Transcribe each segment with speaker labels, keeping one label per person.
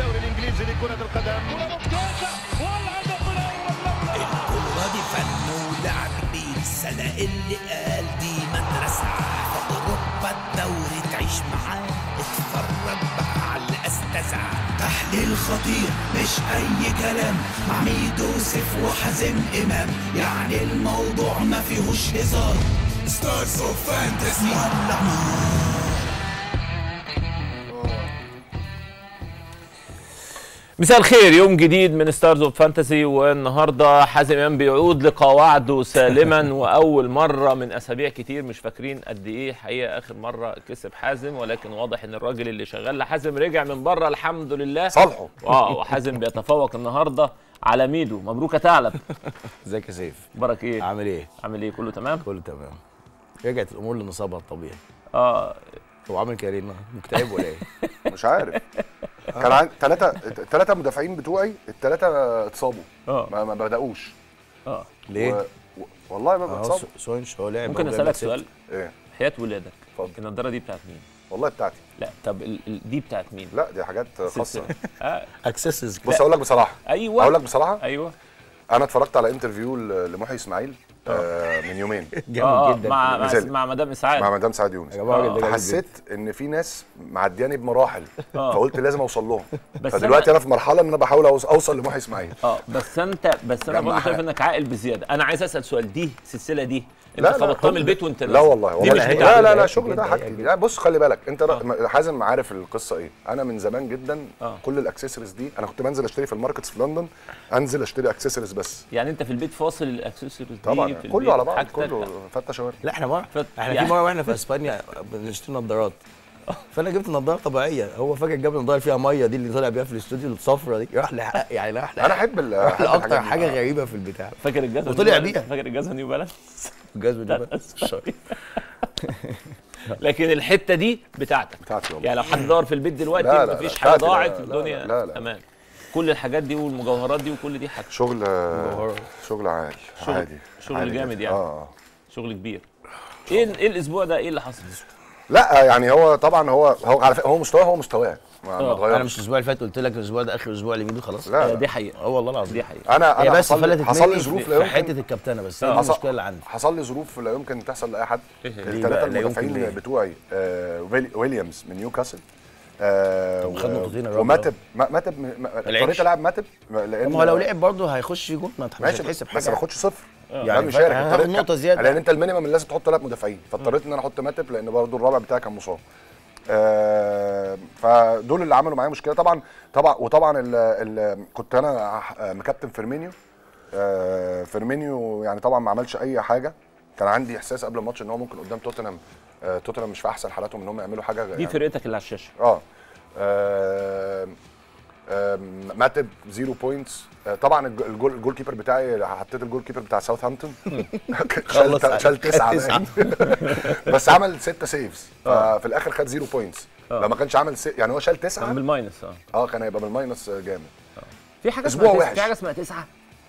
Speaker 1: الدوري الانجليزي لكرة القدم كرة ممتازة والهدف الاول
Speaker 2: الكورة دي فن ولعب بيه السنة اللي قال دي مدرسة في أوروبا الدوري تعيش معاه اتفرج بقى على الأستاذة تحليل خطير مش أي كلام مع ميدو سيف وحازم إمام يعني الموضوع ما فيهوش هزار ستارز اوف فانتسي ولع نار
Speaker 3: مساء الخير يوم جديد من ستارز اوف فانتسي والنهارده حازم امام بيعود لقواعده سالما واول مره من اسابيع كتير مش فاكرين قد ايه حقيقه اخر مره كسب حازم ولكن واضح ان الراجل اللي شغال لحازم رجع من بره الحمد لله
Speaker 4: صالحه
Speaker 3: اه وحازم بيتفوق النهارده على ميدو مبروك يا ثعلب
Speaker 5: ازيك يا سيف
Speaker 3: برك ايه
Speaker 5: عامل ايه
Speaker 3: عامل ايه كله تمام
Speaker 5: كله تمام رجعت الامور لنصابها الطبيعي
Speaker 3: اه
Speaker 5: هو عامل كده ليه النهارده؟ مكتئب ولا ايه
Speaker 4: مش عارف كان عندي ثلاثة الثلاثة مدافعين بتوعي الثلاثة اتصابوا
Speaker 3: اه
Speaker 4: ما, ما بدأوش
Speaker 3: اه
Speaker 5: ليه
Speaker 4: و... و... والله ما
Speaker 5: اهو
Speaker 4: اتصابوا
Speaker 5: س- سوينش هو لعب
Speaker 3: ممكن
Speaker 5: هو
Speaker 3: اسالك
Speaker 5: جاب ست.
Speaker 3: سؤال
Speaker 4: ايه
Speaker 3: حياه ولادك
Speaker 4: اتفضل.
Speaker 3: النضاره دي بتاعت مين
Speaker 4: والله بتاعتي
Speaker 3: لا طب ال... ال... دي بتاعت مين
Speaker 4: لا دي حاجات خاصة
Speaker 3: سلسلة. اه
Speaker 5: اكسسز
Speaker 4: بص اقول لك بصراحة
Speaker 3: ايوه
Speaker 4: اقول لك بصراحة
Speaker 3: ايوه
Speaker 4: انا اتفرجت على انترفيو ل- لمحي اسماعيل آه من يومين
Speaker 5: جامد
Speaker 3: اه
Speaker 5: جدا
Speaker 3: مع مع,
Speaker 4: مثالي.
Speaker 3: مع مدام اسعاد
Speaker 4: مع مدام سعاد يونس
Speaker 5: يا جماعه الراجل ده جامد
Speaker 4: فحسيت ان في ناس معدياني بمراحل
Speaker 3: آه.
Speaker 4: فقلت لازم اوصل لهم
Speaker 3: بس
Speaker 4: فدلوقتي
Speaker 3: أنا-
Speaker 4: انا في مرحله ان انا بحاول أوص- اوصل لمحي اسماعيل
Speaker 3: اه بس انت بس انا
Speaker 4: جمع
Speaker 3: برضه شايف
Speaker 4: حق.
Speaker 3: انك عاقل بزياده انا عايز اسال سؤال دي السلسله دي انت
Speaker 4: لا، لا،
Speaker 3: خبطتها من
Speaker 4: كل-
Speaker 3: البيت وانت
Speaker 4: لا
Speaker 3: نازل.
Speaker 4: والله
Speaker 3: دي
Speaker 4: والله
Speaker 3: مش
Speaker 5: هي-
Speaker 3: بتاعتك
Speaker 4: لا لا لا
Speaker 5: هي
Speaker 4: شغل ده
Speaker 5: جدا، هي
Speaker 4: حاجتي
Speaker 5: جدا.
Speaker 4: لا بص خلي بالك انت ر- حازم عارف القصه ايه انا من زمان جدا
Speaker 3: آه.
Speaker 4: كل الاكسسوارز دي انا كنت بنزل اشتري في الماركتس في لندن انزل اشتري اكسسوارز بس
Speaker 3: يعني انت في البيت فاصل الاكسسوارز دي
Speaker 4: طبعا
Speaker 3: في البيت
Speaker 4: كله على بعض
Speaker 3: حاجتك.
Speaker 4: كله فتة شاورما
Speaker 5: لا احنا مره
Speaker 3: فت-
Speaker 5: احنا
Speaker 3: يعني-
Speaker 5: في مره واحنا في اسبانيا بنشتري نظارات فانا جبت نظاره طبيعيه هو فاكر جاب نظاره فيها ميه دي اللي طلع بيها في الاستوديو الصفرا دي راح لحق يعني راح
Speaker 4: انا
Speaker 5: لحق
Speaker 4: احب ال-
Speaker 5: راح
Speaker 4: أحب
Speaker 5: لاكتر
Speaker 4: الحاجات دي.
Speaker 5: حاجه
Speaker 4: آه.
Speaker 5: غريبه في البتاع
Speaker 3: فاكر الجزمه
Speaker 5: وطلع
Speaker 3: نيو
Speaker 5: بيها.
Speaker 3: فاكر الجزمه نيو بالانس
Speaker 5: الجزمه دي
Speaker 3: لا،
Speaker 5: بقى.
Speaker 3: sorry. لكن الحته دي بتاعتك
Speaker 4: بتاعتي والله
Speaker 3: يعني لو حد دور في البيت دلوقتي
Speaker 4: لا، لا،
Speaker 3: مفيش
Speaker 4: لا،
Speaker 3: حاجه
Speaker 4: بتاعتي، لا،
Speaker 3: ضاعت
Speaker 4: لا،
Speaker 3: الدنيا
Speaker 4: لا، لا.
Speaker 3: تمام كل الحاجات دي والمجوهرات دي وكل دي حاجه
Speaker 4: شغل شغل عال
Speaker 3: شغل-
Speaker 4: عادي
Speaker 3: شغل
Speaker 4: عادي
Speaker 3: جامد
Speaker 4: جدا.
Speaker 3: يعني.
Speaker 4: اه
Speaker 3: شغل كبير ايه ايه الاسبوع ده ايه اللي حصل
Speaker 4: لا يعني هو طبعا هو هو على فكره هو مستواه هو مستواه ما ما
Speaker 3: آه.
Speaker 4: اتغيرش
Speaker 5: انا مش الاسبوع اللي فات قلت لك الاسبوع ده اخر اسبوع لميدو خلاص
Speaker 4: لا،
Speaker 3: آه،
Speaker 4: لا.
Speaker 3: دي حقيقه
Speaker 5: اه والله العظيم
Speaker 3: دي حقيقه
Speaker 4: انا
Speaker 5: هي
Speaker 4: انا
Speaker 5: بس
Speaker 4: حصل لي
Speaker 5: فلتت
Speaker 4: حصل
Speaker 5: مني
Speaker 4: لي ظروف
Speaker 5: في-
Speaker 4: لا
Speaker 5: في
Speaker 4: يمكن
Speaker 5: حته الكابتنه بس هي دي
Speaker 4: حصل-
Speaker 5: المشكله اللي عندي
Speaker 4: حصل لي ظروف لا يمكن تحصل لاي حد
Speaker 3: إيه هي؟
Speaker 5: ليه
Speaker 4: الثلاثه
Speaker 5: بقى؟ لا يمكن
Speaker 4: المدافعين
Speaker 5: ليه؟
Speaker 4: بتوعي آه ويلي- ويليامز من نيوكاسل آه
Speaker 5: طب خد
Speaker 4: و-
Speaker 5: نقطتين الراجل
Speaker 4: وماتب ما- ماتب م- م-
Speaker 5: لعبش.
Speaker 4: طريقه لعب ماتب لان
Speaker 5: طب ما هو لو لعب برضه هيخش في جول ما مش
Speaker 4: ماشي
Speaker 5: هتحسب
Speaker 4: بس
Speaker 5: حاجه
Speaker 4: ما باخدش صفر
Speaker 5: يعني
Speaker 4: يعني مشارك
Speaker 5: هاخد
Speaker 4: الطريقة
Speaker 5: نقطة
Speaker 4: كان-
Speaker 5: زيادة.
Speaker 4: لان انت المينيمم لازم تحط ثلاث مدافعين فاضطريت ان انا احط ماتب لان برضه الرابع بتاعي كان مصاب آه فدول اللي عملوا معايا مشكله طبعا طبعا وطبعا ال ال كنت انا آه، مكابتن فيرمينيو آه فيرمينيو يعني طبعا ما عملش اي حاجه كان عندي احساس قبل الماتش ان هو ممكن قدام توتنهام آه توتنهام مش في احسن حالاتهم ان هم يعملوا حاجه
Speaker 3: دي
Speaker 4: يعني
Speaker 3: فرقتك اللي على الشاشه
Speaker 4: اه آه، آه، ماتب زيرو بوينتس آه، طبعا الج- الجول الجول كيبر بتاعي حطيت الجول كيبر بتاع ساوثهامبتون
Speaker 5: خلص
Speaker 4: شال
Speaker 5: عليه.
Speaker 4: شال تسعه
Speaker 5: تسعة.
Speaker 4: باين. بس عمل ستة سيفز ففي الاخر خد زيرو بوينتس لو ما كانش عمل سي... يعني هو شال
Speaker 3: كان
Speaker 4: تسعه
Speaker 3: بالماينس اه
Speaker 4: اه كان هيبقى بالماينس جامد
Speaker 3: في حاجه
Speaker 4: أسبوع
Speaker 3: اسمها تسعة-
Speaker 4: وحش.
Speaker 3: في حاجه اسمها تسعه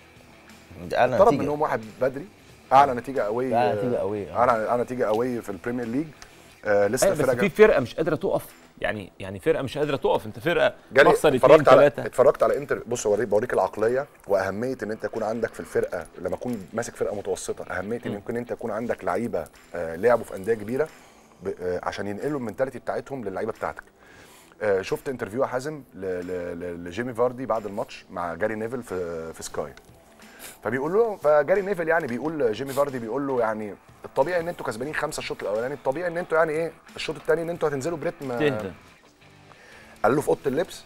Speaker 5: انا
Speaker 4: طلب
Speaker 5: نتيجه
Speaker 4: منهم واحد بدري اعلى نتيجه قوي
Speaker 5: أعلى نتيجة قوية، آه.
Speaker 4: اعلى اعلى نتيجه قوي في البريمير ليج آه لسه
Speaker 3: أيوة بس
Speaker 4: الفرقه
Speaker 3: في فرقه مش قادره تقف يعني يعني فرقه مش قادره تقف انت فرقه
Speaker 4: جالي
Speaker 3: تخسر اثنين
Speaker 4: اتفرجت على
Speaker 3: ثلاثه
Speaker 4: اتفرجت على انتر بص اوريك بوريك العقليه واهميه ان انت يكون عندك في الفرقه لما اكون ماسك فرقه متوسطه اهميه ان يمكن انت يكون عندك لعيبه آه، لعبوا في انديه كبيره ب- آه، عشان ينقلوا المنتاليتي بتاعتهم للعيبه بتاعتك آه، شفت انترفيو يا حازم ل- ل- ل- لجيمي فاردي بعد الماتش مع جاري نيفل في في سكاي فبيقول له فجاري نيفل يعني بيقول جيمي فاردي بيقول له يعني الطبيعي ان انتوا كسبانين خمسه الشوط الاولاني الطبيعي ان انتوا يعني ايه الشوط الثاني ان انتوا هتنزلوا بريتم
Speaker 3: تهدى
Speaker 4: قال له في اوضه اللبس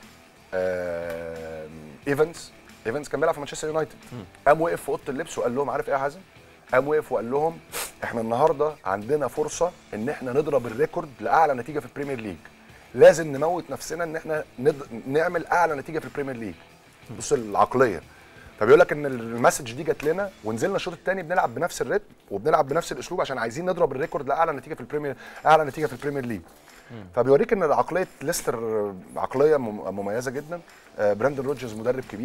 Speaker 4: آه ايفنز ايفنز كان بيلعب في مانشستر يونايتد قام وقف في اوضه اللبس وقال لهم عارف ايه يا حازم قام وقف وقال لهم احنا النهارده عندنا فرصه ان احنا نضرب الريكورد لاعلى نتيجه في البريمير ليج لازم نموت نفسنا ان احنا ند... نعمل اعلى نتيجه في البريمير ليج بص العقليه فبيقول لك ان المسج دي جات لنا ونزلنا الشوط الثاني بنلعب بنفس الريتم وبنلعب بنفس الاسلوب عشان عايزين نضرب الريكورد لاعلى نتيجه في البريمير اعلى نتيجه في البريمير ليج فبيوريك ان عقليه ليستر عقليه مم- مميزه جدا آه، براندون روجرز مدرب كبير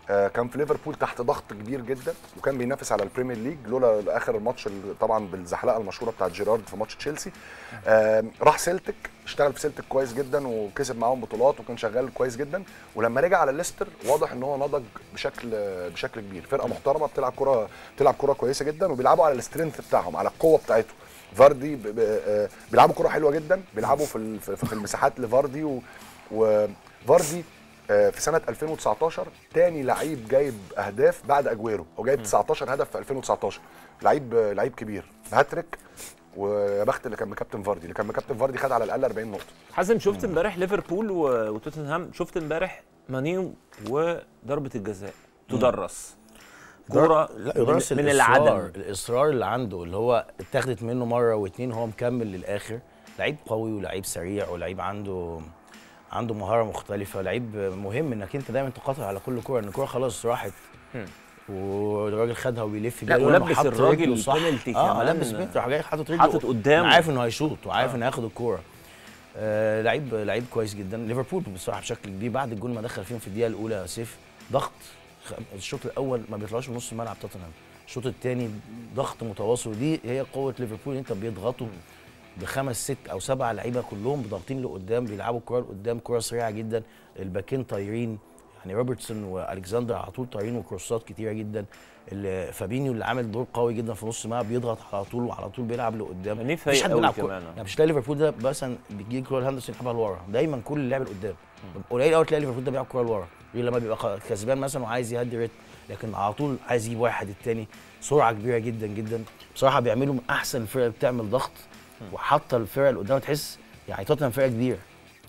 Speaker 4: آه، كان في ليفربول تحت ضغط كبير جدا وكان بينافس على البريمير ليج لولا اخر الماتش اللي طبعا بالزحلقه المشهوره بتاعت جيرارد في ماتش تشيلسي آه، راح سيلتك اشتغل في سيلتك كويس جدا وكسب معاهم بطولات وكان شغال كويس جدا ولما رجع على ليستر واضح ان هو نضج بشكل بشكل كبير فرقه محترمه بتلعب كره بتلعب كره كويسه جدا وبيلعبوا على السترينث بتاعهم على القوه بتاعتهم فاردي ب- ب- آه، بيلعبوا كره حلوه جدا بيلعبوا في ال- في في المساحات لفاردي و- وفاردي آه، في سنه 2019 تاني لعيب جايب اهداف بعد اجويرو هو جايب 19 هدف في 2019 لعيب آه، لعيب كبير هاتريك ويا بخت اللي كان مكابتن فاردي اللي كان مكابتن فاردي خد على الاقل 40 نقطه
Speaker 3: حازم شفت امبارح ليفربول و- وتوتنهام شفت امبارح ماني وضربه الجزاء تدرس كوره
Speaker 5: لا
Speaker 3: من,
Speaker 5: يدرس
Speaker 3: من
Speaker 5: الإصرار
Speaker 3: العدم
Speaker 5: الاصرار اللي عنده اللي هو اتاخدت منه مره واتنين هو مكمل للاخر لعيب قوي ولعيب سريع ولعيب عنده عنده مهاره مختلفه لعيب مهم انك انت دايما تقاطع على كل كوره ان الكوره خلاص راحت والراجل خدها وبيلف
Speaker 3: لا،
Speaker 5: بيها لما
Speaker 3: ولبس
Speaker 5: حط
Speaker 3: الراجل
Speaker 5: رجله صح.
Speaker 3: البنالتي
Speaker 5: اه
Speaker 3: كمان.
Speaker 5: لبس بنت راح جاي حاطط رجله
Speaker 3: حاطط قدامه.
Speaker 5: أنا عارف انه هيشوط وعارف انه هياخد الكوره آه لعيب لعيب كويس جدا ليفربول بصراحه بشكل كبير بعد الجول ما دخل فيهم في الدقيقه الاولى يا سيف ضغط خ- الشوط الاول ما بيطلعوش من نص ملعب توتنهام الشوط الثاني ضغط متواصل دي هي قوه ليفربول انت بيضغطوا بخمس ست او سبع لعيبه كلهم ضاغطين لقدام بيلعبوا الكره لقدام كره سريعه جدا الباكين طايرين يعني روبرتسون والكسندر على طول طايرين وكروسات كتيره جدا اللي فابينيو اللي عامل دور قوي جدا في نص الملعب بيضغط على طول وعلى طول بيلعب لقدام
Speaker 3: ماني
Speaker 5: مفيش
Speaker 3: فايق
Speaker 5: حد
Speaker 3: قوي
Speaker 5: بيلعب كورة.
Speaker 3: كمان.
Speaker 5: يعني مش تلاقي ليفربول ده مثلا بيجي كرة هاندرسون يلعبها لورا دايما كل اللعب لقدام قليل قوي تلاقي ليفربول ده بيلعب كوره لورا غير لما بيبقى خ- كسبان مثلا وعايز يهدي ريتم لكن على طول عايز يجيب واحد التاني سرعه كبيره جدا جدا بصراحه بيعملوا من احسن الفرق اللي بتعمل ضغط وحاطه الفرق اللي قدام تحس يعني توتنهام فرقه كبيره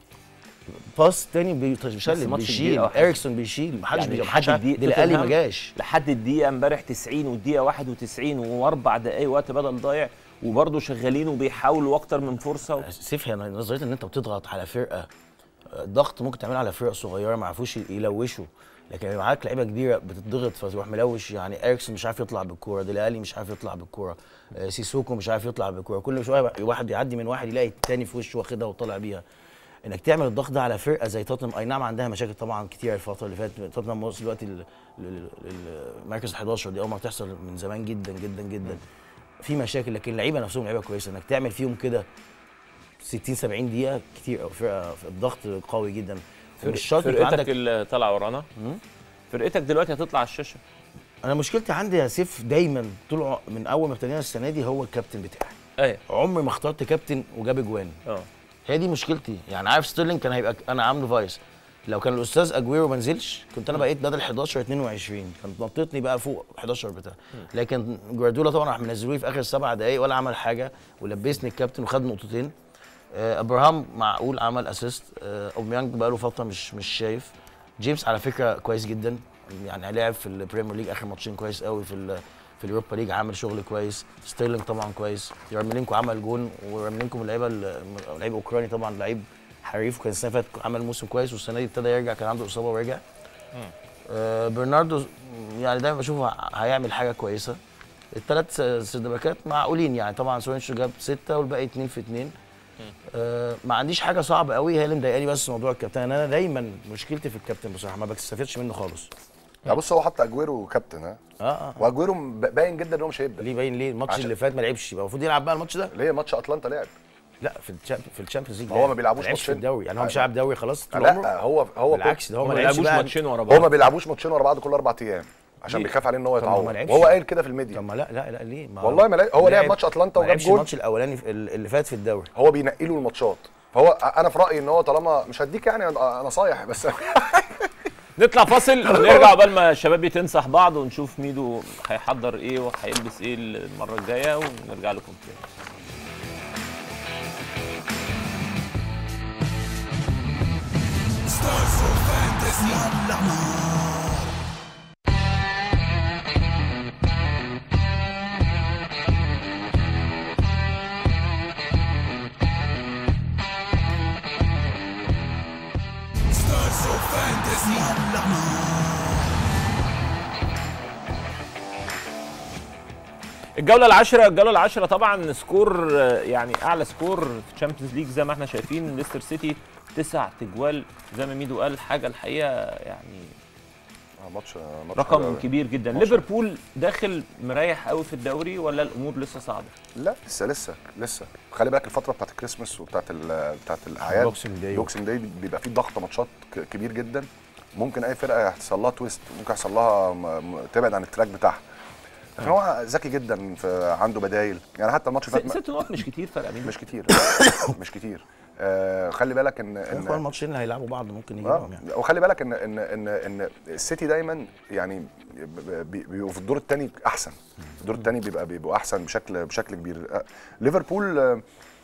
Speaker 5: باس تاني بيشلل
Speaker 3: ماتش كبير
Speaker 5: بيشيل
Speaker 3: أوي.
Speaker 5: اريكسون بيشيل محدش
Speaker 3: يعني
Speaker 5: بي-
Speaker 3: لحد
Speaker 5: محدش عارف-
Speaker 3: الدقيقة
Speaker 5: دي الاقل ما
Speaker 3: توتنهام
Speaker 5: جاش
Speaker 3: لحد الدقيقه امبارح 90 والدقيقه 91 واربع دقائق وقت بدل ضايع وبرضه شغالين وبيحاولوا اكتر من فرصه و...
Speaker 5: سيف هي نظريه ان انت بتضغط على فرقه ضغط ممكن تعمله على فرق صغيره ما يعرفوش يلوشوا لكن يبقى معاك لعيبه كبيره بتضغط فتروح ملوش يعني اريكسون مش عارف يطلع بالكوره ديلالي مش عارف يطلع بالكوره آه، سيسوكو مش عارف يطلع بالكوره كل شويه واحد يعدي من واحد يلاقي التاني في وشه واخدها وطالع بيها انك تعمل الضغط ده على فرقه زي توتنهام اي نعم عندها مشاكل طبعا كتير الفتره اللي فاتت توتنهام وصل دلوقتي ل- ل- ل- للمركز ال 11 دي اول ما بتحصل من زمان جدا جدا جدا في مشاكل لكن اللعيبه نفسهم لعيبه كويسه انك تعمل فيهم كده 60 70 دقيقه كتير قوي فرقه الضغط قوي جدا مش شرط يبقى
Speaker 3: فرقتك
Speaker 5: عندك
Speaker 3: اللي طالعه ورانا فرقتك دلوقتي هتطلع على الشاشه
Speaker 5: انا مشكلتي عندي يا سيف دايما طول ع- من اول ما ابتدينا السنه دي هو الكابتن بتاعي
Speaker 3: ايوه
Speaker 5: عمري ما اخترت كابتن وجاب اجوان
Speaker 3: اه
Speaker 5: هي دي مشكلتي يعني عارف ستيرلينج كان هيبقى انا عامله فايس لو كان الاستاذ اجويرو ما نزلش كنت انا بقيت بدل 11 22 كانت نطتني بقى فوق 11 بتاع لكن جوارديولا طبعا راح منزلوه لي في اخر سبع دقائق ولا عمل حاجه ولبسني الكابتن وخد نقطتين آه، ابراهام معقول عمل اسيست آه، اوباميانج بقى له فتره مش مش شايف جيمس على فكره كويس جدا يعني لعب في البريمير ليج اخر ماتشين كويس قوي في ال- في اليوروبا ليج عامل شغل كويس ستيرلينج طبعا كويس يارميلينكو عمل جون ويارميلينكو من اللعيبه ال- لعيب اوكراني طبعا لعيب حريف وكان السنه اللي فاتت عمل موسم كويس والسنه دي ابتدى يرجع كان عنده اصابه ورجع آه برناردو يعني دايما بشوفه ه- هيعمل حاجه كويسه الثلاث سردباكات معقولين يعني طبعا سورينشو جاب سته والباقي اتنين في اتنين آه ما عنديش حاجه صعبه قوي هي اللي مضايقاني بس موضوع الكابتن انا دايما مشكلتي في الكابتن بصراحه ما بستفدش منه خالص
Speaker 4: لا بص هو حط اجويرو كابتن ها
Speaker 5: اه اه
Speaker 4: واجويرو ب- باين جدا ان هو مش هيبدا
Speaker 5: ليه باين ليه الماتش
Speaker 4: عشان-
Speaker 5: اللي فات ما لعبش يبقى المفروض يلعب بقى الماتش ده
Speaker 4: ليه ماتش اتلانتا لعب
Speaker 5: لا في الشامب في الشامبيونز ليج
Speaker 4: ما هو ما بيلعبوش
Speaker 5: لعبش في
Speaker 4: ماتشين.
Speaker 5: الدوري يعني هو مش
Speaker 4: أيوة.
Speaker 5: لاعب دوري خلاص طول
Speaker 4: لا
Speaker 5: عمره
Speaker 4: هو هو
Speaker 5: بالعكس ده هو
Speaker 3: هم
Speaker 5: ما
Speaker 3: ما
Speaker 5: لعبش
Speaker 3: لعبوش
Speaker 5: بقى
Speaker 3: ماتشين ورا
Speaker 4: هو
Speaker 3: بعض
Speaker 4: ما بيلعبوش ماتشين ورا بعض كل اربع ايام عشان
Speaker 3: ليه؟
Speaker 4: بيخاف عليه ان هو
Speaker 5: طب ما هو
Speaker 4: يتعور
Speaker 5: ما لعبش.
Speaker 4: وهو قايل كده في
Speaker 5: طب
Speaker 4: الميديا
Speaker 5: ما لا لا لا ليه ما
Speaker 4: والله ما لعب- هو لعب
Speaker 5: لعب-
Speaker 4: ماتش أتلانتا
Speaker 5: ما
Speaker 4: وجاب
Speaker 5: لعبش
Speaker 4: جول.
Speaker 5: الماتش الاولاني في- اللي فات في الدوري
Speaker 4: هو بينقي له الماتشات فهو انا في رايي ان هو طالما مش هديك يعني نصايح بس
Speaker 3: نطلع فاصل نرجع عقبال ما الشباب دي تنصح بعض ونشوف ميدو هيحضر ايه وهيلبس ايه المره الجايه ونرجع لكم تاني الجوله العاشره الجوله العاشره طبعا سكور آه، يعني اعلى سكور في الشامبيونز ليج زي ما احنا شايفين ليستر سيتي تسع تجوال زي ما ميدو قال حاجه الحقيقه يعني
Speaker 4: آه، ماتش ماتش حلو
Speaker 3: رقم
Speaker 4: أوي.
Speaker 3: كبير جدا
Speaker 4: ماتش.
Speaker 3: ليفربول داخل مريح قوي في الدوري ولا الامور لسه صعبه
Speaker 4: لا لسه لسه لسه خلي بالك الفتره بتاعت الكريسماس وبتاعت ال- بتاعت الاعياد
Speaker 5: بوكسينج داي.
Speaker 4: بوكسينج داي بيبقى فيه ضغط ماتشات ك- كبير جدا ممكن اي فرقه يحصل لها تويست ممكن يحصل لها م- م- تبعد عن التراك بتاعها لكن هو ذكي جدا في عنده بدايل يعني حتى الماتش اللي
Speaker 3: ست
Speaker 4: فات
Speaker 3: ست نقط مش كتير فرق مين
Speaker 4: مش كتير مش كتير آه خلي بالك ان
Speaker 5: هو
Speaker 4: ان
Speaker 5: الماتشين اللي هيلعبوا بعض ممكن
Speaker 4: آه،
Speaker 5: يجيبهم يعني
Speaker 4: وخلي بالك ان ان ان ان السيتي دايما يعني بي- بيبقوا في الدور الثاني احسن الدور الثاني بيبقى بيبقوا احسن بشكل بشكل كبير آه، ليفربول آه،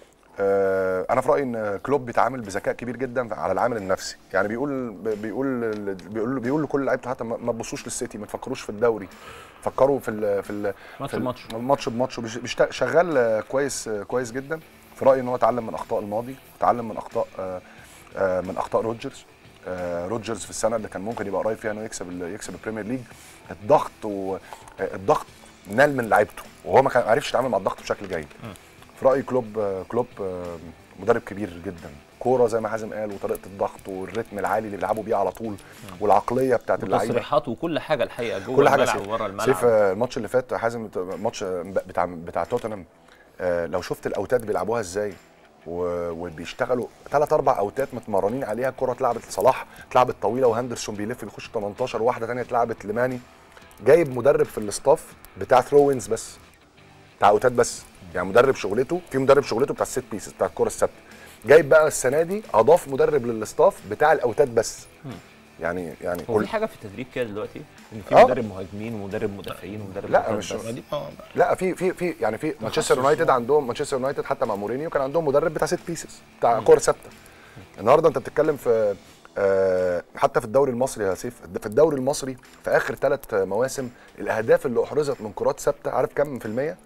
Speaker 4: آه، انا في رايي ان كلوب بيتعامل بذكاء كبير جدا على العامل النفسي يعني بيقول بيقول بيقول بيقول لكل لعيبته حتى ما ما تبصوش للسيتي ما تفكروش في الدوري فكروا في ال في ال
Speaker 3: ماتش
Speaker 4: في ال-
Speaker 3: بماتش.
Speaker 4: ماتش بماتش بيش- بيشت- شغال آه، كويس آه، كويس جدا في رايي ان هو اتعلم من اخطاء الماضي اتعلم من اخطاء آه، آه، من اخطاء روجرز آه، روجرز في السنه اللي كان ممكن يبقى قريب فيها انه يكسب ال- يكسب البريمير ليج الضغط والضغط نال من لعيبته وهو ما كان ما عرفش يتعامل مع الضغط بشكل جيد في رايي كلوب آه، كلوب آه، مدرب كبير جدا كوره زي ما حازم قال وطريقه الضغط والريتم العالي اللي بيلعبوا بيه على طول والعقليه بتاعت اللعيبه
Speaker 3: وتصريحات وكل حاجه الحقيقه جوه
Speaker 4: كل حاجه
Speaker 3: الملعب
Speaker 4: سيف
Speaker 3: وبره الملعب
Speaker 4: سيف آه، الماتش اللي فات حازم ماتش بتاع بتاع توتنهام آه، لو شفت الاوتات بيلعبوها ازاي و- وبيشتغلوا ثلاث اربع اوتات متمرنين عليها الكره اتلعبت لصلاح اتلعبت طويله وهندرسون بيلف بيخش 18 واحده ثانيه اتلعبت لماني جايب مدرب في الاستاف بتاع ثروينز بس بتاع اوتات بس يعني مدرب شغلته في مدرب شغلته بتاع الست بيسز بتاع الكره الثابته جايب بقى السنه دي اضاف مدرب للاستاف بتاع الاوتات بس يعني يعني
Speaker 3: هو في حاجه في التدريب كده دلوقتي ان في
Speaker 4: آه.
Speaker 3: مدرب مهاجمين ومدرب مدافعين ومدرب
Speaker 4: لا،
Speaker 3: مرتد
Speaker 4: مش-
Speaker 3: بس.
Speaker 5: دي آه،
Speaker 4: لا في في في يعني في مانشستر يونايتد عندهم مانشستر يونايتد حتى مع مورينيو كان عندهم مدرب بتاع ست بيسز بتاع كور ثابته النهارده انت بتتكلم في آه، حتى في الدوري المصري يا سيف في الدوري المصري في اخر ثلاث مواسم الاهداف اللي احرزت من كرات ثابته عارف كم في الميه؟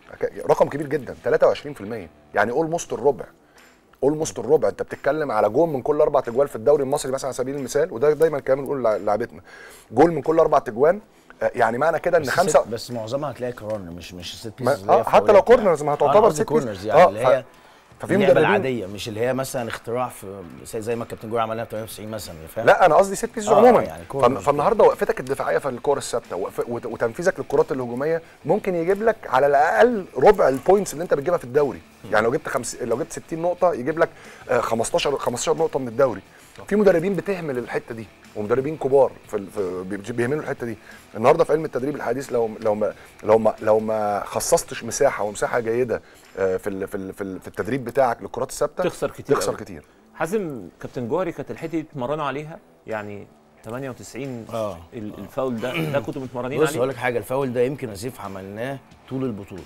Speaker 4: رقم كبير جدا 23% يعني اولموست الربع اولموست الربع انت بتتكلم على جول من كل اربع تجوال في الدوري المصري مثلا على سبيل المثال وده دايما الكلام اللي بنقول لعبتنا جول من كل اربع تجوان آه، يعني معنى كده ان
Speaker 5: بس
Speaker 4: خمسه
Speaker 5: ست- بس معظمها هتلاقي كورنر مش مش ست
Speaker 4: ما-
Speaker 5: بيسز اللي هي
Speaker 4: آه، حتى
Speaker 5: فاولات
Speaker 4: لو كورنرز ما
Speaker 5: يعني.
Speaker 4: هتعتبر
Speaker 5: أنا قصدي
Speaker 4: ست بيسز.
Speaker 5: كورنرز يعني
Speaker 4: آه،
Speaker 5: اللي
Speaker 4: ف-
Speaker 5: هي
Speaker 4: ففي
Speaker 5: اللعبه
Speaker 4: مدربين
Speaker 5: العاديه مش اللي هي مثلا اختراع في زي زي ما الكابتن جوي عملها في 98 مثلا فاهم
Speaker 4: لا انا قصدي ست بيسز
Speaker 5: آه،
Speaker 4: عموما
Speaker 5: يعني
Speaker 4: فن-
Speaker 5: كورنر.
Speaker 4: فالنهارده وقفتك الدفاعيه في الكور الثابته وقف- وت- وتنفيذك للكرات الهجوميه ممكن يجيب لك على الاقل ربع البوينتس اللي انت بتجيبها في الدوري يعني لو جبت خمس لو جبت 60 نقطه يجيب لك آه، 15 15 نقطه من الدوري في مدربين بتهمل الحته دي ومدربين كبار في, ال- في بي- بيهملوا الحته دي النهارده في علم التدريب الحديث لو لو ما لو ما لو ما خصصتش مساحه ومساحه جيده آه، في ال- في ال- في ال- في التدريب بتاعك للكرات الثابته
Speaker 3: تخسر كتير
Speaker 4: تخسر
Speaker 3: أوي.
Speaker 4: كتير
Speaker 3: حازم كابتن جوهري كانت الحته دي بتتمرنوا عليها يعني 98
Speaker 5: آه.
Speaker 3: ال- الفاول ده ده كنتوا متمرنين
Speaker 5: بص
Speaker 3: عليه
Speaker 5: هقول لك حاجه الفاول ده يمكن اسيف عملناه طول البطوله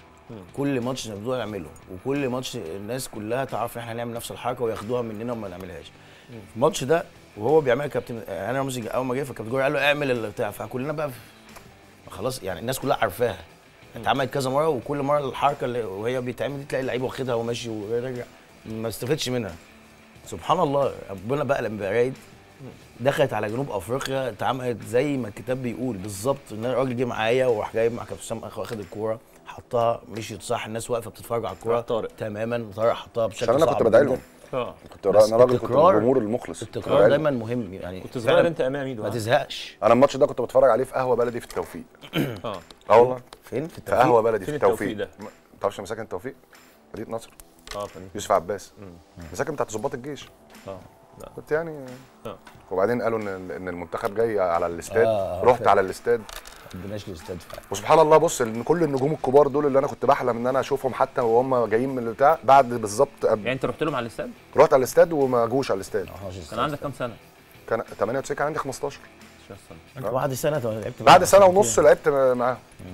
Speaker 5: كل ماتش نبدأ نعمله وكل ماتش الناس كلها تعرف ان احنا هنعمل نفس الحركه وياخدوها مننا وما نعملهاش الماتش ده وهو بيعملها كابتن انا رمزي اول ما جه فالكابتن جوهري قال له اعمل البتاع فكلنا بقى خلاص يعني الناس كلها عارفاها اتعملت كذا مره وكل مره الحركه اللي وهي بيتعمل دي تلاقي اللعيب واخدها وماشي وراجع ما استفدش منها سبحان الله ربنا بقى لما بقى رايد دخلت على جنوب افريقيا اتعملت زي ما الكتاب بيقول بالظبط ان الراجل جه معايا وراح جايب مع كابتن حسام واخد الكوره حطها مشيت صح الناس واقفه بتتفرج على الكوره
Speaker 3: راح طارق.
Speaker 5: تماما طارق حطها بشكل
Speaker 4: عشان انا
Speaker 5: صعب
Speaker 4: كنت بدعي
Speaker 5: جداً.
Speaker 4: لهم
Speaker 3: اه
Speaker 4: كنت
Speaker 5: بس
Speaker 4: انا راجل كنت
Speaker 5: التكرار-
Speaker 4: الجمهور المخلص كنت
Speaker 5: التكرار
Speaker 4: بدعي
Speaker 5: دايما مهم يعني
Speaker 3: كنت صغير
Speaker 5: فعلاً
Speaker 3: انت امام ميدو
Speaker 5: ما
Speaker 3: ها؟
Speaker 5: تزهقش
Speaker 4: انا الماتش ده كنت بتفرج عليه في قهوه بلدي في التوفيق
Speaker 3: اه
Speaker 4: اه والله
Speaker 5: فين في
Speaker 4: في
Speaker 5: التوفيق
Speaker 4: قهوه بلدي
Speaker 3: فين
Speaker 4: في التوفيق
Speaker 3: التوفيق ده؟
Speaker 4: ما تعرفش مساكن التوفيق مدينه نصر
Speaker 3: اه فن-
Speaker 4: يوسف عباس مساكن بتاعت ضباط الجيش
Speaker 3: اه لا
Speaker 4: كنت يعني
Speaker 3: اه
Speaker 4: وبعدين قالوا ان ان المنتخب جاي على الاستاد
Speaker 5: آه،
Speaker 4: رحت
Speaker 5: فاهم.
Speaker 4: على الاستاد
Speaker 5: ما بدناش الاستاد فعلا
Speaker 4: وسبحان الله بص ان كل النجوم الكبار دول اللي انا كنت بحلم ان انا اشوفهم حتى وهم جايين من البتاع بعد بالظبط قبل-
Speaker 3: يعني انت رحت لهم على الاستاد
Speaker 4: رحت على الاستاد وما جوش على الاستاد
Speaker 5: ما راحوش
Speaker 3: كان
Speaker 5: الاستاد.
Speaker 3: عندك كام سنه؟
Speaker 4: كان 98 كان عندي 15
Speaker 3: مش سنه
Speaker 5: انت بعد سنه لعبت
Speaker 4: بعد
Speaker 5: معاهم
Speaker 4: سنه
Speaker 5: عشان
Speaker 4: ونص
Speaker 5: كده.
Speaker 4: لعبت معاهم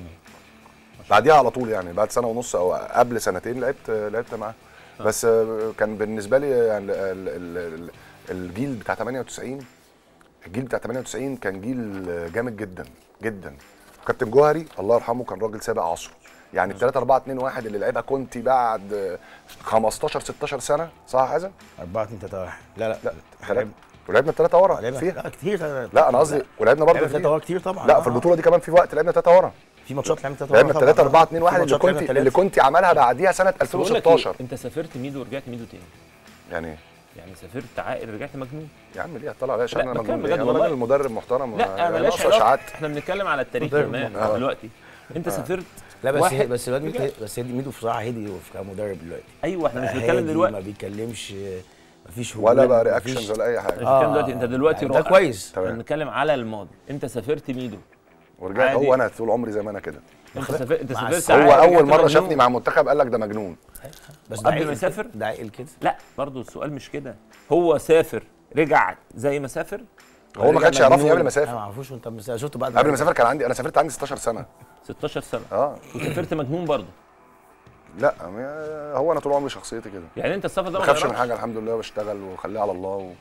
Speaker 4: بعديها على طول يعني بعد سنه ونص او قبل سنتين لعبت لعبت معاهم بس آه، كان بالنسبه لي يعني ال- ال- ال- الجيل بتاع 98 الجيل بتاع 98 كان جيل جامد جدا جدا كابتن جوهري الله يرحمه كان راجل سابق عصره يعني ال 3 4 2 1 اللي لعبها كنتي بعد 15 16 سنه صح يا حازم؟
Speaker 5: 4 2 3 1 لا لا
Speaker 4: لا ثلاثة ولعبنا الثلاثه ورا
Speaker 5: لعبنا
Speaker 4: فيها
Speaker 5: لا كتير
Speaker 4: لا انا قصدي ولعبنا برضه
Speaker 5: لعبنا ثلاثة
Speaker 4: فيها.
Speaker 5: ورا كتير طبعا
Speaker 4: لا
Speaker 5: آه،
Speaker 4: في البطوله دي كمان في وقت لعبنا ثلاثه ورا
Speaker 5: في ماتشات لعبنا ثلاثة
Speaker 4: لعبنا
Speaker 5: ورا
Speaker 4: 3
Speaker 5: طبعاً.
Speaker 4: 4 2 1
Speaker 5: في
Speaker 4: اللي
Speaker 5: ماتشات
Speaker 4: كنت
Speaker 5: لعبنا
Speaker 4: اللي
Speaker 5: تلاتة.
Speaker 4: كنت عملها بعديها سنه
Speaker 3: بقول لك
Speaker 4: 2016
Speaker 3: إيه، انت سافرت ميدو ورجعت ميدو تاني
Speaker 4: يعني إيه؟
Speaker 3: يعني سافرت عاقل رجعت مجنون
Speaker 4: يا عم ليه هتطلع عليا عشان
Speaker 3: لا،
Speaker 4: انا
Speaker 3: بتكلم
Speaker 4: مجنون
Speaker 3: بجد
Speaker 4: ليه؟ انا
Speaker 3: والله.
Speaker 4: راجل مدرب محترم
Speaker 3: لا
Speaker 4: يعني
Speaker 3: ملاش
Speaker 4: ناقصه
Speaker 3: علاقه
Speaker 4: اشاعات
Speaker 3: احنا بنتكلم على التاريخ
Speaker 5: مدرب
Speaker 3: كمان
Speaker 5: محترم.
Speaker 3: دلوقتي انت سافرت
Speaker 5: لا بس
Speaker 3: واحد
Speaker 5: بس الواد
Speaker 3: رجع.
Speaker 5: ميدو بس هدي- ميدو بصراحه هدي كمدرب دلوقتي
Speaker 3: ايوه احنا مش
Speaker 5: هادي،
Speaker 3: بنتكلم
Speaker 5: ما
Speaker 3: دلوقتي
Speaker 5: بيتكلمش مفيش
Speaker 4: ولا
Speaker 5: هجوم،
Speaker 4: بقى
Speaker 5: مفيش-
Speaker 4: رياكشنز ولا اي حاجه
Speaker 3: مش بنتكلم دلوقتي انت دلوقتي
Speaker 5: يعني ده
Speaker 3: رائع.
Speaker 5: كويس
Speaker 3: احنا
Speaker 4: تمام.
Speaker 3: بنتكلم على الماضي انت سافرت ميدو
Speaker 4: ورجعت
Speaker 3: عادي.
Speaker 4: هو انا طول عمري زي ما انا كده
Speaker 3: انت سافرت انت
Speaker 5: مع
Speaker 3: سافرت
Speaker 5: السلامة.
Speaker 4: هو
Speaker 3: عادي، رجعت
Speaker 4: اول مره
Speaker 3: مجنون.
Speaker 4: شافني مع المنتخب قال لك ده مجنون
Speaker 5: بس
Speaker 3: قبل ما
Speaker 5: عقل كده،
Speaker 3: يسافر؟
Speaker 5: ده عقل كده
Speaker 3: لا برضو السؤال مش كده هو سافر رجع زي ما سافر
Speaker 4: هو ما
Speaker 3: رجع
Speaker 4: كانش يعرفني
Speaker 3: مجنون.
Speaker 4: قبل ما
Speaker 5: انا
Speaker 4: اسافر
Speaker 5: ما اعرفوش وانت مس- شفته بعد
Speaker 4: قبل ما اسافر كان عندي انا سافرت عندي 16 سنه
Speaker 3: 16 سنه
Speaker 4: اه
Speaker 3: وسافرت مجنون برضو
Speaker 4: لا ما- هو انا طول عمري شخصيتي كده
Speaker 3: يعني انت السفر ده
Speaker 4: ما
Speaker 3: ما
Speaker 4: بخافش من
Speaker 3: غيركش
Speaker 4: حاجه الحمد لله وبشتغل وخليها على الله و...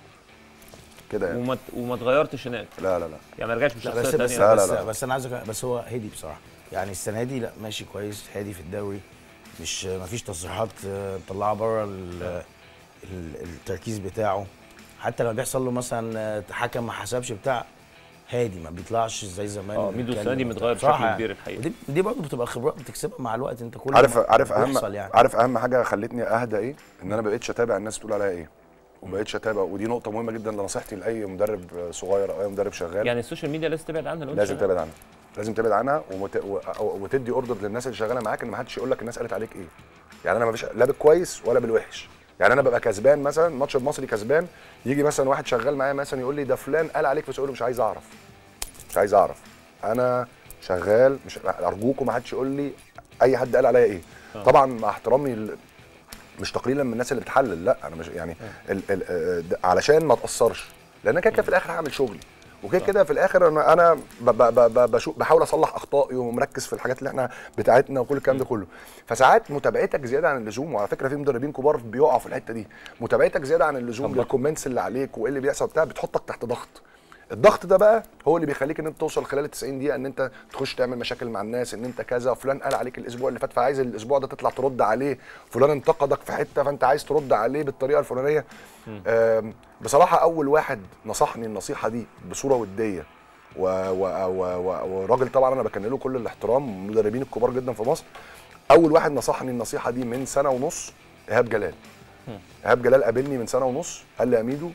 Speaker 4: كده يعني
Speaker 3: وما وما اتغيرتش هناك
Speaker 4: لا لا لا
Speaker 3: يعني ما رجعش
Speaker 5: لا
Speaker 3: بشخصيه
Speaker 5: بس بس
Speaker 3: ثانيه
Speaker 4: لا،
Speaker 5: بس,
Speaker 4: لا.
Speaker 5: بس انا عايز أك- بس هو هادي بصراحه يعني السنه دي لا ماشي كويس هادي في الدوري مش ما فيش تصريحات آه، مطلعه بره ال- ال- التركيز بتاعه حتى لما بيحصل له مثلا آه، حكم ما حسبش بتاع هادي ما بيطلعش زي زمان
Speaker 3: اه، ميدو
Speaker 5: بيتكلم
Speaker 3: السنة دي
Speaker 5: وبتاع.
Speaker 3: متغير
Speaker 5: بصراحة
Speaker 3: بشكل
Speaker 5: يعني.
Speaker 3: كبير الحقيقة.
Speaker 5: ودي دي برضه بتبقى خبرات بتكسبها مع الوقت انت كل
Speaker 4: عارف
Speaker 5: ما
Speaker 4: عارف اهم
Speaker 5: بيحصل يعني.
Speaker 4: عارف اهم حاجه خلتني اهدى ايه ان انا ما بقتش اتابع الناس بتقول عليا ايه وبقيتش اتابع ودي نقطه مهمه جدا لنصيحتي لاي مدرب صغير او اي مدرب شغال
Speaker 3: يعني السوشيال ميديا لازم تبعد عنها لو انت
Speaker 4: لازم
Speaker 3: شغال.
Speaker 4: تبعد عنها لازم تبعد عنها ومت... و... أو- وتدي اوردر للناس اللي شغاله معاك ان ما حدش يقول لك الناس قالت عليك ايه يعني انا ما فيش لا بالكويس ولا بالوحش يعني انا ببقى كسبان مثلا ماتش المصري كسبان يجي مثلا واحد شغال معايا مثلا يقول لي ده فلان قال عليك بس اقول له مش عايز اعرف مش عايز اعرف انا شغال مش ارجوكم ما حدش يقول لي اي حد قال عليا ايه طبعا مع احترامي ل- مش تقليلا من الناس اللي بتحلل لا انا مش يعني ال ال آه، ده- علشان ما اتاثرش لان انا كده كده في الاخر هعمل شغلي وكده كده في الاخر انا انا ب- ب- ب- ب- بشوف بحاول اصلح اخطائي ومركز في الحاجات اللي احنا بتاعتنا وكل الكلام ده كله فساعات متابعتك زياده عن اللزوم وعلى فكره في مدربين كبار بيقعوا في الحته دي متابعتك زياده عن اللزوم للكومنتس اللي عليك وايه اللي بيحصل بتاع بتحطك تحت ضغط الضغط ده بقى هو اللي بيخليك ان انت توصل خلال ال 90 دقيقه ان انت تخش تعمل مشاكل مع الناس ان انت كذا فلان قال عليك الاسبوع اللي فات فعايز الاسبوع ده تطلع ترد عليه فلان انتقدك في حته فانت عايز ترد عليه بالطريقه الفلانيه آم، بصراحه اول واحد نصحني النصيحه دي بصوره وديه و- و- و- و- وراجل طبعا انا بكن له كل الاحترام مدربين الكبار جدا في مصر اول واحد نصحني النصيحه دي من سنه ونص ايهاب جلال ايهاب جلال قابلني من سنه ونص قال لي يا ميدو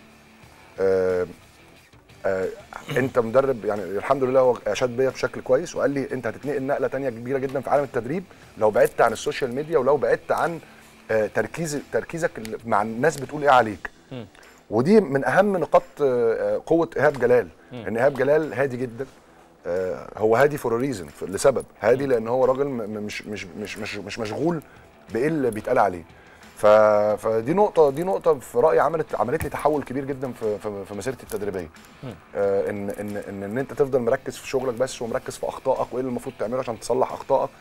Speaker 4: آه آه انت مدرب يعني الحمد لله هو اشاد بيا بشكل كويس وقال لي انت هتتنقل نقله تانية كبيره جدا في عالم التدريب لو بعدت عن السوشيال ميديا ولو بعدت عن آه تركيز تركيزك ال- مع الناس بتقول ايه عليك ودي من اهم نقاط آه، آه، قوه ايهاب جلال ان ايهاب جلال هادي جدا آه، هو هادي فور ريزن لسبب هادي لان هو راجل م- م- مش مش مش مش, مش مشغول بايه اللي بيتقال عليه ف... فدي نقطة دي نقطة في رأيي عملت عملت لي تحول كبير جدا في في, في مسيرتي التدريبية. آه ان ان ان ان انت تفضل مركز في شغلك بس ومركز في اخطائك وايه اللي المفروض تعمله عشان تصلح اخطائك.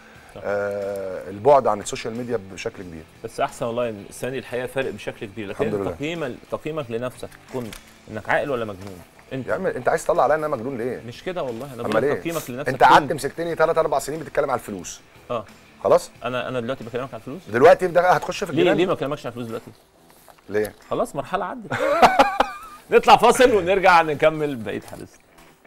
Speaker 4: آه البعد عن السوشيال ميديا بشكل كبير.
Speaker 3: بس احسن والله إن السنه دي الحقيقه فارق بشكل كبير لكن
Speaker 4: الحمد لله.
Speaker 3: تقييم تقييمك لنفسك كنت انك عاقل ولا مجنون انت
Speaker 4: يا عم انت عايز تطلع عليا ان انا مجنون ليه؟
Speaker 3: مش كده والله انا
Speaker 4: امال
Speaker 3: بقول
Speaker 4: ايه؟
Speaker 3: تقييمك لنفسك
Speaker 4: انت قعدت
Speaker 3: كنت.
Speaker 4: مسكتني ثلاث اربع سنين بتتكلم على الفلوس.
Speaker 3: اه
Speaker 4: خلاص؟
Speaker 3: انا انا دلوقتي بكلمك على الفلوس
Speaker 4: دلوقتي ده هتخش في
Speaker 3: ليه
Speaker 4: الجنان
Speaker 3: ليه ما بكلمكش على الفلوس دلوقتي
Speaker 4: ليه؟
Speaker 3: خلاص مرحله عدت نطلع فاصل ونرجع نكمل بقيه حديثنا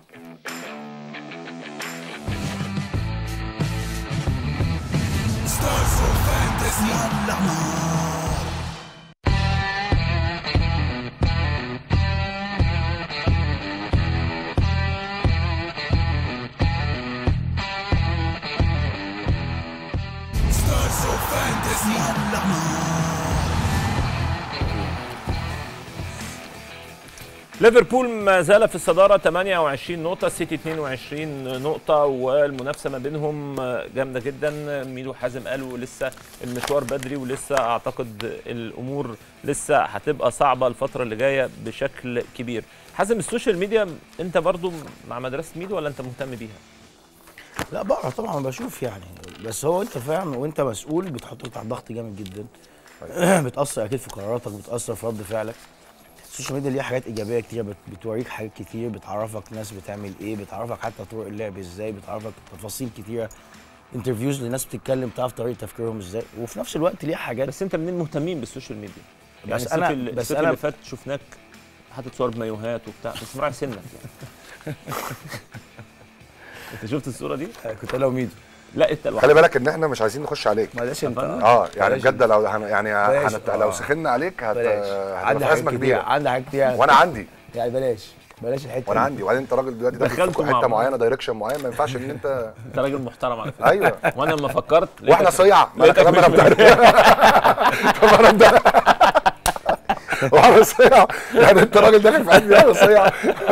Speaker 3: ليفربول ما زال في الصداره 28 نقطه السيتي 22 نقطه والمنافسه ما بينهم جامده جدا ميدو حازم قالوا لسه المشوار بدري ولسه اعتقد الامور لسه هتبقى صعبه الفتره اللي جايه بشكل كبير حازم السوشيال ميديا انت برضو مع مدرسه ميدو ولا انت مهتم بيها
Speaker 5: لا بقرا طبعا بشوف يعني بس هو انت فاهم وانت مسؤول بتحطك تحت ضغط جامد جدا بتاثر اكيد في قراراتك بتاثر في رد فعلك السوشيال ميديا ليها حاجات ايجابيه كتير بت- بتوريك حاجات كتير بتعرفك ناس بتعمل ايه بتعرفك حتى طرق اللعب ازاي بتعرفك تفاصيل كتيره انترفيوز لناس بتتكلم تعرف طريقه تفكيرهم ازاي وفي نفس الوقت ليها حاجات
Speaker 3: بس انت منين مهتمين بالسوشيال ميديا يعني
Speaker 5: بس
Speaker 3: الصيف
Speaker 5: أنا-
Speaker 3: اللي-
Speaker 5: بس
Speaker 3: الصيف
Speaker 5: أنا-
Speaker 3: اللي فات شفناك حاطط صور بمايوهات وبتاع بس مراعي سنك يعني انت شفت الصوره دي
Speaker 5: كنت انا وميدو
Speaker 3: لا انت
Speaker 4: خلي
Speaker 3: لوحدك
Speaker 4: بالك ان احنا مش عايزين نخش عليك
Speaker 5: بلاش انت
Speaker 4: اه يعني
Speaker 5: بلاش
Speaker 4: بجد لو هن يعني
Speaker 5: بلاش.
Speaker 4: هنت... لو
Speaker 5: آه.
Speaker 4: سخنا عليك هت...
Speaker 5: بلاش
Speaker 4: هتبقى
Speaker 5: عندي
Speaker 4: في
Speaker 5: حاجات
Speaker 4: ازمه
Speaker 5: كتير
Speaker 4: كبيره
Speaker 5: عندي حاجات كتير
Speaker 4: وانا عندي
Speaker 5: يعني بلاش بلاش الحته
Speaker 4: وانا
Speaker 5: دي.
Speaker 4: عندي وبعدين انت راجل دلوقتي داخل في
Speaker 3: دخلتوا مع
Speaker 4: حته
Speaker 3: بعض.
Speaker 4: معينه دايركشن معين ما ينفعش ان انت
Speaker 3: انت راجل محترم على فكره
Speaker 4: ايوه
Speaker 3: وانا لما فكرت
Speaker 4: واحنا
Speaker 3: لقيتك-
Speaker 4: صيع ما انا
Speaker 3: لقيتك
Speaker 4: كمان
Speaker 3: مش
Speaker 4: انا بتاع طب انا ده واحنا صيع يعني انت راجل داخل في قلبي انا صيع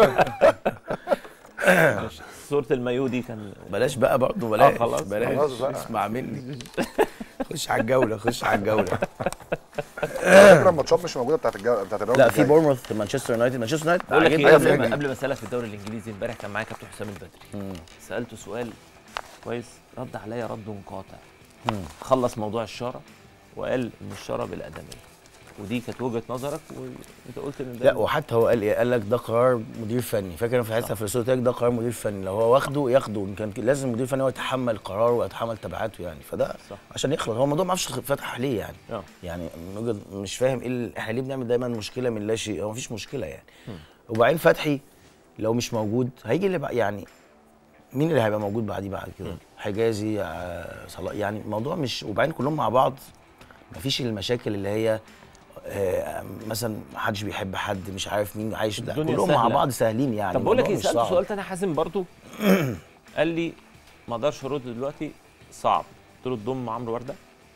Speaker 3: صوره المايو دي كان
Speaker 5: بلاش بقى برضه بلاش
Speaker 3: خلاص،
Speaker 5: بلاش
Speaker 4: خلاص بقى.
Speaker 5: اسمع مني خش على الجوله خش على الجوله
Speaker 4: على فكره الماتشات مش موجوده بتاعت الجو... بتاعت الراوند
Speaker 5: لا في
Speaker 4: الجاي.
Speaker 5: بورموث مانشستر يونايتد مانشستر يونايتد
Speaker 3: بقول لك
Speaker 5: عاجبني
Speaker 3: ايه
Speaker 4: أيوة،
Speaker 3: قبل
Speaker 4: فهمني.
Speaker 3: ما قبل ما اسالك في الدوري الانجليزي امبارح كان معايا كابتن حسام البدري سالته سؤال كويس رد عليا رد قاطع خلص موضوع الشاره وقال ان الشاره بالادميه ودي كانت وجهه نظرك وانت قلت ان ده
Speaker 5: لا وحتى هو قال ايه قال لك ده قرار مدير فني فاكر انا في حته في الصوت ده قرار مدير فني لو هو واخده ياخده إن كان لازم المدير الفني هو يتحمل قراره ويتحمل تبعاته يعني فده
Speaker 3: صح.
Speaker 5: عشان يخلص هو الموضوع ما اعرفش فتح ليه يعني
Speaker 3: آه.
Speaker 5: يعني من وجهة- مش فاهم ايه ال- احنا ليه بنعمل دايما مشكله من لا شيء هو مفيش مشكله يعني وبعدين فتحي لو مش موجود هيجي اللي بقى يعني مين اللي هيبقى موجود بعديه بعد كده حجازي آه، صلاح يعني الموضوع مش وبعدين كلهم مع بعض مفيش المشاكل اللي هي آه، مثلا محدش بيحب حد مش عارف مين عايش لا
Speaker 3: الدنيا
Speaker 5: كلهم مع
Speaker 3: سهلة.
Speaker 5: بعض سهلين يعني
Speaker 3: طب بقول لك ايه
Speaker 5: الموضوع مش
Speaker 3: سالته
Speaker 5: صعب.
Speaker 3: سؤال تاني حازم برضو قال لي ما اقدرش ارد دلوقتي صعب قلت له تضم عمرو ورده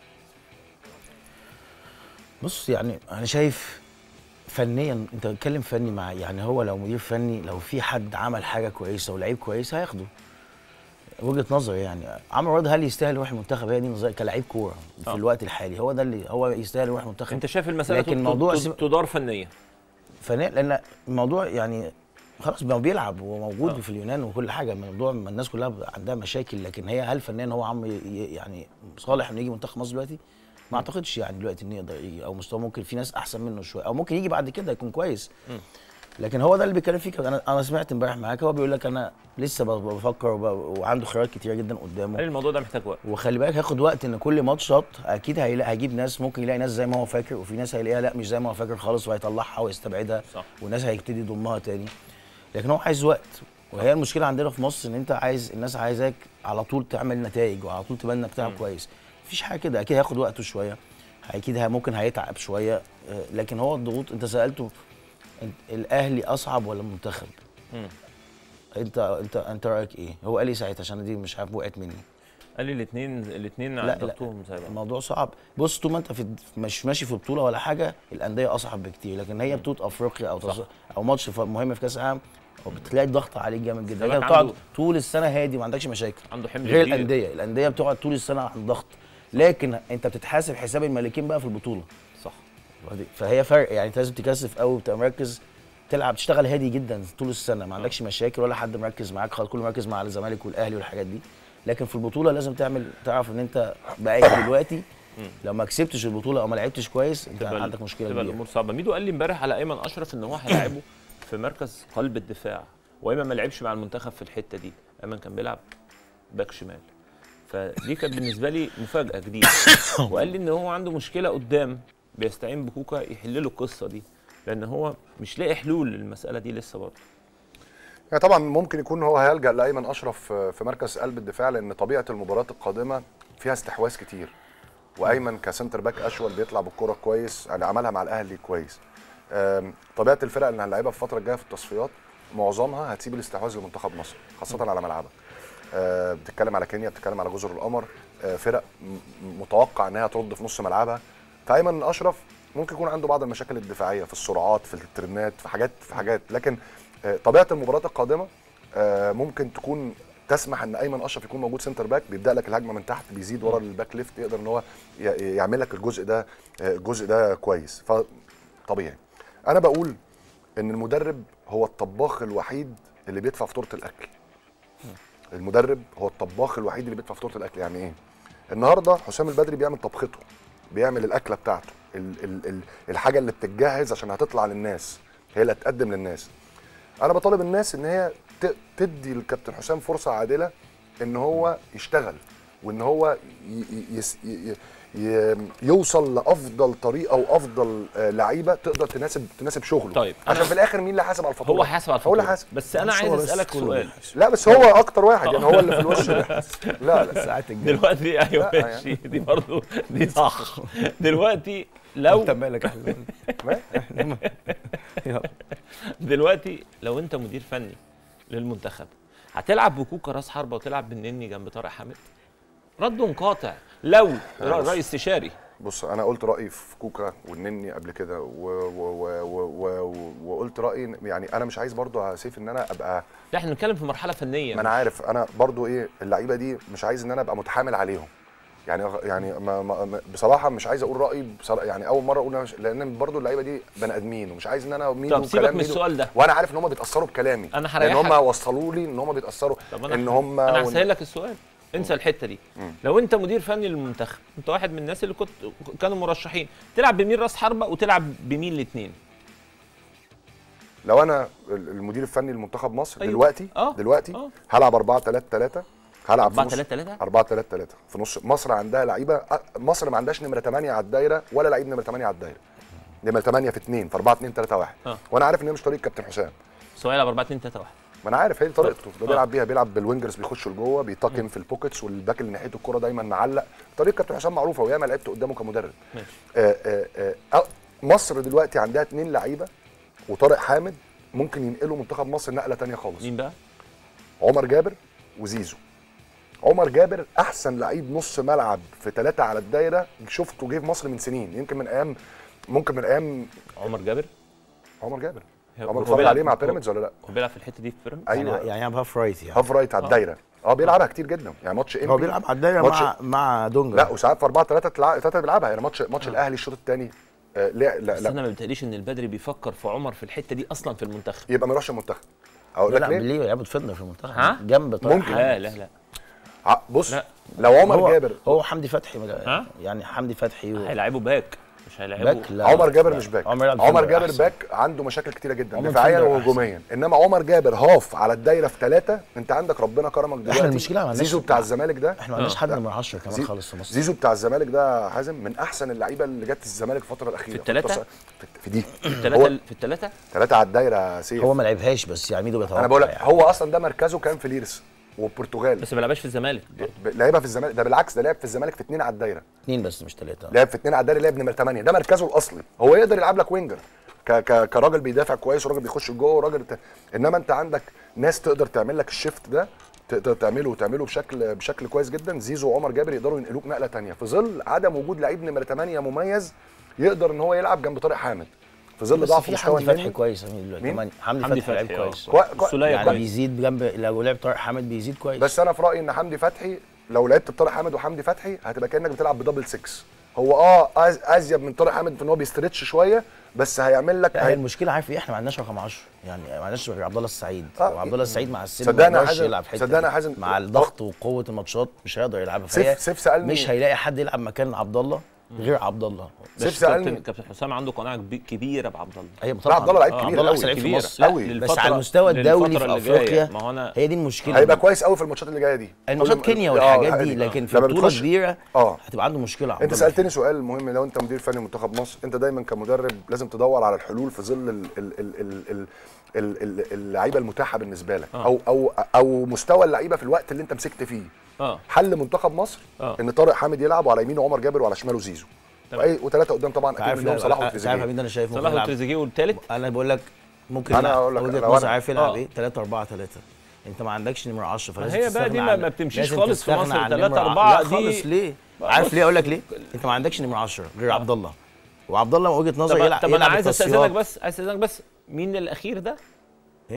Speaker 5: بص يعني انا شايف فنيا انت بتتكلم فني مع يعني هو لو مدير فني لو في حد عمل حاجه كويسه ولعيب كويس هياخده وجهه نظري يعني عمرو ورد هل يستاهل يروح المنتخب هي دي نظري كلاعب كوره في
Speaker 3: آه.
Speaker 5: الوقت الحالي هو ده اللي هو يستاهل يروح المنتخب
Speaker 3: انت شايف المساله
Speaker 5: لكن
Speaker 3: تد-
Speaker 5: موضوع
Speaker 3: تد-
Speaker 5: سيب-
Speaker 3: تدار فنيا
Speaker 5: فنيا لان الموضوع يعني خلاص ما هو بيلعب وموجود
Speaker 3: آه.
Speaker 5: في اليونان وكل حاجه الموضوع ما الناس كلها عندها مشاكل لكن هي هل فنيا هو عم ي- يعني صالح انه يجي منتخب مصر دلوقتي؟ ما اعتقدش يعني دلوقتي انه يقدر يجي او مستواه ممكن في ناس احسن منه شويه او ممكن يجي بعد كده يكون كويس لكن هو ده اللي بيتكلم فيه كده. انا انا سمعت امبارح معاك هو بيقول لك انا لسه ب- بفكر وب- وعنده خيارات كتيره جدا قدامه
Speaker 3: قال لي الموضوع ده محتاج وقت
Speaker 5: وخلي بالك هياخد وقت ان كل ماتشات اكيد هيلاقي هيجيب ناس ممكن يلاقي ناس زي ما هو فاكر وفي ناس هيلاقيها لا مش زي ما هو فاكر خالص وهيطلعها ويستبعدها
Speaker 3: صح.
Speaker 5: والناس هيبتدي يضمها تاني لكن هو عايز وقت وهي المشكله عندنا في مصر ان انت عايز الناس عايزاك على طول تعمل نتائج وعلى طول تبان انك بتلعب كويس مفيش حاجه كده اكيد هياخد وقته شويه اكيد هي- ممكن هيتعب شويه آه، لكن هو الضغوط انت سالته أنت- الاهلي اصعب ولا المنتخب
Speaker 3: مم.
Speaker 5: انت انت انت رايك ايه هو قال لي ساعتها عشان دي مش عارف وقعت مني
Speaker 3: قال لي الاثنين الاثنين
Speaker 5: لا لا
Speaker 3: ضغطهم زي بعض
Speaker 5: الموضوع صعب بص طول ما انت في مش ماشي في بطوله ولا حاجه الانديه اصعب بكتير لكن هي بطوله افريقيا او تص... او ماتش ف- مهم في كاس العالم بتلاقي الضغط عليك جامد جدا
Speaker 3: بالك
Speaker 5: لكن بتقعد
Speaker 3: عنده-
Speaker 5: طول السنه هادي ما عندكش مشاكل
Speaker 3: عنده حمل
Speaker 5: غير
Speaker 3: كبير.
Speaker 5: الانديه الانديه بتقعد طول السنه عن ضغط لكن انت بتتحاسب حساب الملكين بقى في البطوله
Speaker 3: صح
Speaker 5: فهي فرق يعني انت لازم تكثف قوي وتبقى مركز تلعب تشتغل هادي جدا طول السنه ما عندكش مشاكل ولا حد مركز معاك خالص كله مركز مع الزمالك والاهلي والحاجات دي لكن في البطوله لازم تعمل تعرف ان انت بقى دلوقتي لو ما كسبتش البطوله او ما لعبتش كويس انت
Speaker 3: تبقى
Speaker 5: عندك مشكله
Speaker 3: تبقى
Speaker 5: كبيره
Speaker 3: الامور صعبه ميدو قال لي امبارح على ايمن اشرف ان هو هيلاعبه في مركز قلب الدفاع وايمن ما لعبش مع المنتخب في الحته دي ايمن كان بيلعب باك شمال فدي كانت بالنسبه لي مفاجاه جديده وقال لي ان هو عنده مشكله قدام بيستعين بكوكا يحل له القصه دي لان هو مش لاقي حلول للمساله دي لسه برضه
Speaker 4: يعني طبعا ممكن يكون هو هيلجا لايمن اشرف في مركز قلب الدفاع لان طبيعه المباريات القادمه فيها استحواذ كتير وايمن كسنتر باك اشول بيطلع بالكره كويس يعني عملها مع الاهلي كويس أم، طبيعه الفرق اللي هنلعبها في الفتره الجايه في التصفيات معظمها هتسيب الاستحواذ لمنتخب مصر خاصه على ملعبك أه، بتتكلم على كينيا بتتكلم على جزر القمر أه، فرق م- متوقع انها ترد في نص ملعبها فايمن اشرف ممكن يكون عنده بعض المشاكل الدفاعيه في السرعات في الترنات في حاجات في حاجات لكن آه، طبيعه المباراه القادمه آه، ممكن تكون تسمح ان ايمن اشرف يكون موجود سنتر باك بيبدا لك الهجمه من تحت بيزيد ورا الباك ليفت يقدر ان هو ي- يعمل لك الجزء ده آه، الجزء ده كويس فطبيعي انا بقول ان المدرب هو الطباخ الوحيد اللي بيدفع فاتوره الاكل المدرب هو الطباخ الوحيد اللي بيدفع فاتوره الاكل يعني ايه النهارده حسام البدري بيعمل طبخته بيعمل الاكله بتاعته ال ال ال الحاجه اللي بتتجهز عشان هتطلع للناس هي اللي هتقدم للناس انا بطالب الناس ان هي ت- تدي للكابتن حسام فرصه عادله ان هو يشتغل وان هو ي- ي- يس ي- ي- ي- يوصل لافضل طريقه وافضل آه، لعيبه تقدر تناسب تناسب شغله
Speaker 3: طيب،
Speaker 4: عشان
Speaker 3: أنا-
Speaker 4: في الاخر مين اللي حاسب على الفاتوره
Speaker 3: هو حاسب على
Speaker 4: هو اللي
Speaker 3: الفاتورة.
Speaker 4: حاسب
Speaker 3: بس انا
Speaker 5: مش
Speaker 3: عايز
Speaker 5: هو بس،
Speaker 3: اسالك
Speaker 5: كله
Speaker 3: سؤال
Speaker 5: بيحاسب.
Speaker 4: لا بس هو اكتر واحد يعني هو اللي في الوش ده. لا لا
Speaker 5: ساعات الجاي
Speaker 3: دلوقتي ايوه
Speaker 4: لا،
Speaker 3: ماشي دي برضه دي صح دلوقتي لو
Speaker 5: انت مالك يا حبيبي
Speaker 4: ما-
Speaker 3: دلوقتي لو انت مدير فني للمنتخب هتلعب بكوكا راس حربه وتلعب بالنني جنب طارق حامد رد قاطع لو ر- رئيس استشاري
Speaker 4: بص انا قلت رايي في كوكا والنني قبل كده و- و- و- و- و- وقلت رايي يعني انا مش عايز برضو يا سيف ان انا ابقى
Speaker 3: لا احنا بنتكلم في مرحله فنيه
Speaker 4: ما انا عارف انا برضو ايه اللعيبه دي مش عايز ان انا ابقى متحامل عليهم يعني يعني ما ما ما- بصراحه مش عايز اقول رايي بصراحة يعني اول مره اقول أنا مش لان برضو اللعيبه دي بني ادمين ومش عايز ان انا مين
Speaker 3: طب سيبك
Speaker 4: وكلام
Speaker 3: من
Speaker 4: مين و-
Speaker 3: السؤال ده.
Speaker 4: وانا عارف ان هم بيتاثروا بكلامي
Speaker 3: أنا
Speaker 4: لان
Speaker 3: هريحك.
Speaker 4: هم وصلوا لي ان هم بيتاثروا
Speaker 3: طب انا
Speaker 4: ان هم
Speaker 3: انا
Speaker 4: وإن-
Speaker 3: هسهل لك السؤال انسى الحته دي لو انت مدير فني للمنتخب انت واحد من الناس اللي كنت كانوا مرشحين تلعب بمين راس حربه وتلعب بمين الاثنين
Speaker 4: لو انا المدير الفني لمنتخب مصر
Speaker 3: أيوة.
Speaker 4: دلوقتي
Speaker 3: آه.
Speaker 4: دلوقتي
Speaker 3: آه.
Speaker 4: هلعب 4 3 3 هلعب في
Speaker 3: 4
Speaker 4: نص
Speaker 3: 3 3
Speaker 4: 4 3 3 في نص مصر عندها لعيبه أ- مصر ما عندهاش نمره 8 على الدايره ولا لعيب نمره 8 على الدايره نمره 8 في 2 في 4 2 3 1
Speaker 3: آه.
Speaker 4: وانا عارف ان هي مش طريقه كابتن حسام
Speaker 3: سواء يلعب 4 2 3 1
Speaker 4: ما انا عارف هي دي طريقته ده
Speaker 3: آه.
Speaker 4: بيلعب بيها بيلعب بالوينجرز بيخشوا لجوه بيتقن في البوكيتس والباك اللي ناحيته الكوره دايما معلق طريقه كابتن حسام معروفه وياما لعبت قدامه كمدرب
Speaker 3: ماشي
Speaker 4: آه آه آه آه، مصر دلوقتي عندها اثنين لعيبه وطارق حامد ممكن ينقلوا منتخب مصر نقله تانية خالص
Speaker 3: مين بقى؟
Speaker 4: عمر جابر وزيزو عمر جابر احسن لعيب نص ملعب في ثلاثه على الدايره شفته جه في مصر من سنين يمكن من ايام ممكن من ايام
Speaker 3: عمر جابر
Speaker 4: عمر جابر
Speaker 3: هو-
Speaker 4: عمر
Speaker 3: هو
Speaker 4: اتفرج
Speaker 3: بيلعب-
Speaker 4: عليه مع
Speaker 3: هو-
Speaker 4: بيراميدز ولا لا
Speaker 3: هو بيلعب في الحته دي في بيراميدز
Speaker 4: ايوه
Speaker 5: يعني يعني هاف رايت يعني
Speaker 4: هاف رايت على الدايره اه بيلعبها كتير جدا يعني ماتش
Speaker 5: هو بيلعب على الدايره
Speaker 4: ماتش-
Speaker 5: مع مع دونجا
Speaker 4: لا وساعات في 4 3 3 بيلعبها يعني ماتش ماتش الاهلي الشوط الثاني آه لا لا,
Speaker 3: بس
Speaker 4: لا
Speaker 3: انا ما بتقليش ان البدري بيفكر في عمر في الحته دي اصلا في المنتخب
Speaker 4: يبقى ما يروحش المنتخب اقول
Speaker 5: لا
Speaker 4: لك
Speaker 5: لا
Speaker 4: ليه
Speaker 5: ليه يلعبوا ديفندر في المنتخب
Speaker 3: ها؟
Speaker 5: جنب طارق
Speaker 4: ممكن.
Speaker 5: حامد.
Speaker 3: لا لا لا
Speaker 4: ع- بص
Speaker 3: لا.
Speaker 4: لو عمر
Speaker 5: هو
Speaker 4: جابر
Speaker 5: هو حمدي فتحي مجا-
Speaker 3: ها؟
Speaker 5: يعني حمدي فتحي و-
Speaker 3: هيلعبوا باك مش هيلعبوا
Speaker 5: باك لا
Speaker 4: عمر جابر
Speaker 5: لا.
Speaker 4: مش باك
Speaker 5: عمر, يلعب
Speaker 4: عمر
Speaker 5: ديفندر
Speaker 4: جابر
Speaker 5: أحسن.
Speaker 4: باك عنده مشاكل كتيره جدا
Speaker 5: عمر
Speaker 4: دفاعيا
Speaker 5: ديفندر أحسن.
Speaker 4: وهجوميا انما عمر جابر هاف على الدايره في ثلاثه انت عندك ربنا كرمك دلوقتي
Speaker 5: المشكلة ما عندناش-
Speaker 4: زيزو بتاع الزمالك ده
Speaker 5: احنا ما عندناش
Speaker 3: آه.
Speaker 5: حد نمرة 10 كمان
Speaker 4: زي-
Speaker 5: خالص في مصر
Speaker 4: زيزو بتاع الزمالك ده حازم من احسن اللعيبه اللي جت الزمالك الفتره الاخيره
Speaker 3: في التلاتة؟
Speaker 4: في, في دي
Speaker 3: الثلاثه
Speaker 4: هو
Speaker 3: في الثلاثه
Speaker 4: ثلاثه على الدايره سيف
Speaker 5: هو ما لعبهاش بس يعني ميدو بيتوقع
Speaker 4: انا بقول لك
Speaker 5: يعني.
Speaker 4: هو اصلا ده مركزه كان في ليرس والبرتغال
Speaker 3: بس ما لعبش في الزمالك
Speaker 4: ب- لعبها في الزمالك ده بالعكس ده لعب في الزمالك في اثنين على الدايره
Speaker 5: اثنين بس مش ثلاثه
Speaker 4: لعب في اثنين على الدايره لعب نمره 8 ده مركزه الاصلي هو يقدر يلعب لك وينجر ك ك كراجل بيدافع كويس وراجل بيخش جوه وراجل ت... انما انت عندك ناس تقدر تعمل لك الشيفت ده تقدر تعمله وتعمله بشكل بشكل كويس جدا زيزو وعمر جابر يقدروا ينقلوك نقله تانية في ظل عدم وجود لعيب نمره 8 مميز يقدر ان هو يلعب جنب طارق حامد في ظل
Speaker 5: بس
Speaker 4: ضعف
Speaker 5: في
Speaker 4: مستوى
Speaker 5: حمدي فتحي
Speaker 4: النني
Speaker 5: كويس يا مين دلوقتي
Speaker 4: مين؟
Speaker 5: كمان حمدي,
Speaker 3: حمدي
Speaker 5: فتحي لعب
Speaker 3: فتحي، آه.
Speaker 5: كويس
Speaker 4: كوي- كوي-
Speaker 3: السولية
Speaker 5: يعني
Speaker 3: كويس.
Speaker 5: بيزيد جنب لو لعب طارق حامد بيزيد كويس
Speaker 4: بس انا في رايي ان حمدي فتحي لو لعبت بطارق حامد وحمدي فتحي هتبقى كانك بتلعب بدبل 6 هو اه أز- ازيد من طارق حامد في ان هو بيستريتش شويه بس هيعمل لك
Speaker 5: لا هي
Speaker 4: هي...
Speaker 5: المشكله عارف ايه احنا ما عندناش رقم 10 يعني ما عندناش غير عبد الله السعيد
Speaker 4: آه.
Speaker 5: وعبد الله السعيد مع السن
Speaker 4: صدقني يا
Speaker 5: ما يقدرش
Speaker 4: حازم-
Speaker 5: يلعب حته
Speaker 4: صدقني يا
Speaker 5: دي.
Speaker 4: حازم-
Speaker 5: مع الضغط وقوه الماتشات مش هيقدر يلعبها
Speaker 4: سيف-
Speaker 5: فهي
Speaker 4: سيف سألني-
Speaker 5: مش هيلاقي حد يلعب مكان عبد الله غير عبد الله
Speaker 4: سيف
Speaker 3: بس
Speaker 4: سألني-
Speaker 3: كابتن كابتن حسام عنده قناعه كبي- كبيره بعبد الله
Speaker 5: هي
Speaker 4: لا عبد الله لعيب
Speaker 3: آه،
Speaker 4: كبير
Speaker 5: عبد الله
Speaker 4: قوي
Speaker 5: احسن لعيب في
Speaker 3: كبيرة.
Speaker 5: مصر
Speaker 3: لا،
Speaker 5: قوي بس
Speaker 3: للفترة-
Speaker 5: على المستوى الدولي
Speaker 3: للفترة
Speaker 5: في
Speaker 3: اللي جاية.
Speaker 5: افريقيا
Speaker 3: ما هو أنا-
Speaker 5: هي دي المشكله
Speaker 4: هيبقى كويس قوي في الماتشات اللي جايه دي
Speaker 5: الماتشات
Speaker 4: كل-
Speaker 5: كينيا
Speaker 4: آه،
Speaker 5: والحاجات
Speaker 4: آه،
Speaker 5: دي لكن في
Speaker 4: لما
Speaker 5: بطوله
Speaker 4: بتخش-
Speaker 5: كبيره
Speaker 4: اه
Speaker 5: هتبقى عنده مشكله عبد
Speaker 4: انت
Speaker 5: الله.
Speaker 4: سالتني سؤال مهم لو انت مدير فني منتخب مصر انت دايما كمدرب لازم تدور على الحلول في ظل ال- ال- ال- ال- ال- ال- ال- اللعيبه المتاحه بالنسبه لك
Speaker 3: آه.
Speaker 4: او او او مستوى اللعيبه في الوقت اللي انت مسكت فيه
Speaker 3: اه
Speaker 4: حل منتخب مصر
Speaker 3: آه.
Speaker 4: ان طارق حامد يلعب وعلى يمينه عمر جابر وعلى شماله زيزو
Speaker 3: تمام.
Speaker 4: واي وثلاثه قدام طبعا
Speaker 5: انت
Speaker 4: اكيد
Speaker 5: عارف
Speaker 4: منهم صلاح
Speaker 5: لا- انت عارف يا
Speaker 4: وتريزيجيه
Speaker 5: مين انا شايف ممكن
Speaker 3: صلاح
Speaker 5: يلعب
Speaker 3: وتريزيجيه والثالث
Speaker 5: انا بقول لك ممكن
Speaker 4: أنا
Speaker 5: يلعب
Speaker 4: أقول لك-
Speaker 5: وجهه
Speaker 4: لو
Speaker 5: نظر
Speaker 4: أنا-
Speaker 5: عارف يلعب
Speaker 3: آه.
Speaker 5: ايه 3 4 3 انت ما عندكش نمره 10 فلازم
Speaker 3: هي بقى
Speaker 5: تستغنى
Speaker 3: دي ما-
Speaker 5: عن-
Speaker 3: ما بتمشيش
Speaker 5: لازم
Speaker 3: خالص في
Speaker 5: تستغنى
Speaker 3: مصر.
Speaker 5: عن
Speaker 3: 3
Speaker 5: نمرة-
Speaker 3: 4
Speaker 5: لا
Speaker 3: دي-
Speaker 5: خالص ليه
Speaker 3: بص.
Speaker 5: عارف ليه اقول لك ليه انت ما عندكش نمره 10 غير عبد الله وعبد الله من وجهه نظري
Speaker 3: طب,
Speaker 5: يلعب
Speaker 3: طب انا
Speaker 5: يلعب
Speaker 3: عايز
Speaker 5: التصفيات.
Speaker 3: استاذنك بس عايز استاذنك بس مين الاخير ده
Speaker 5: ايه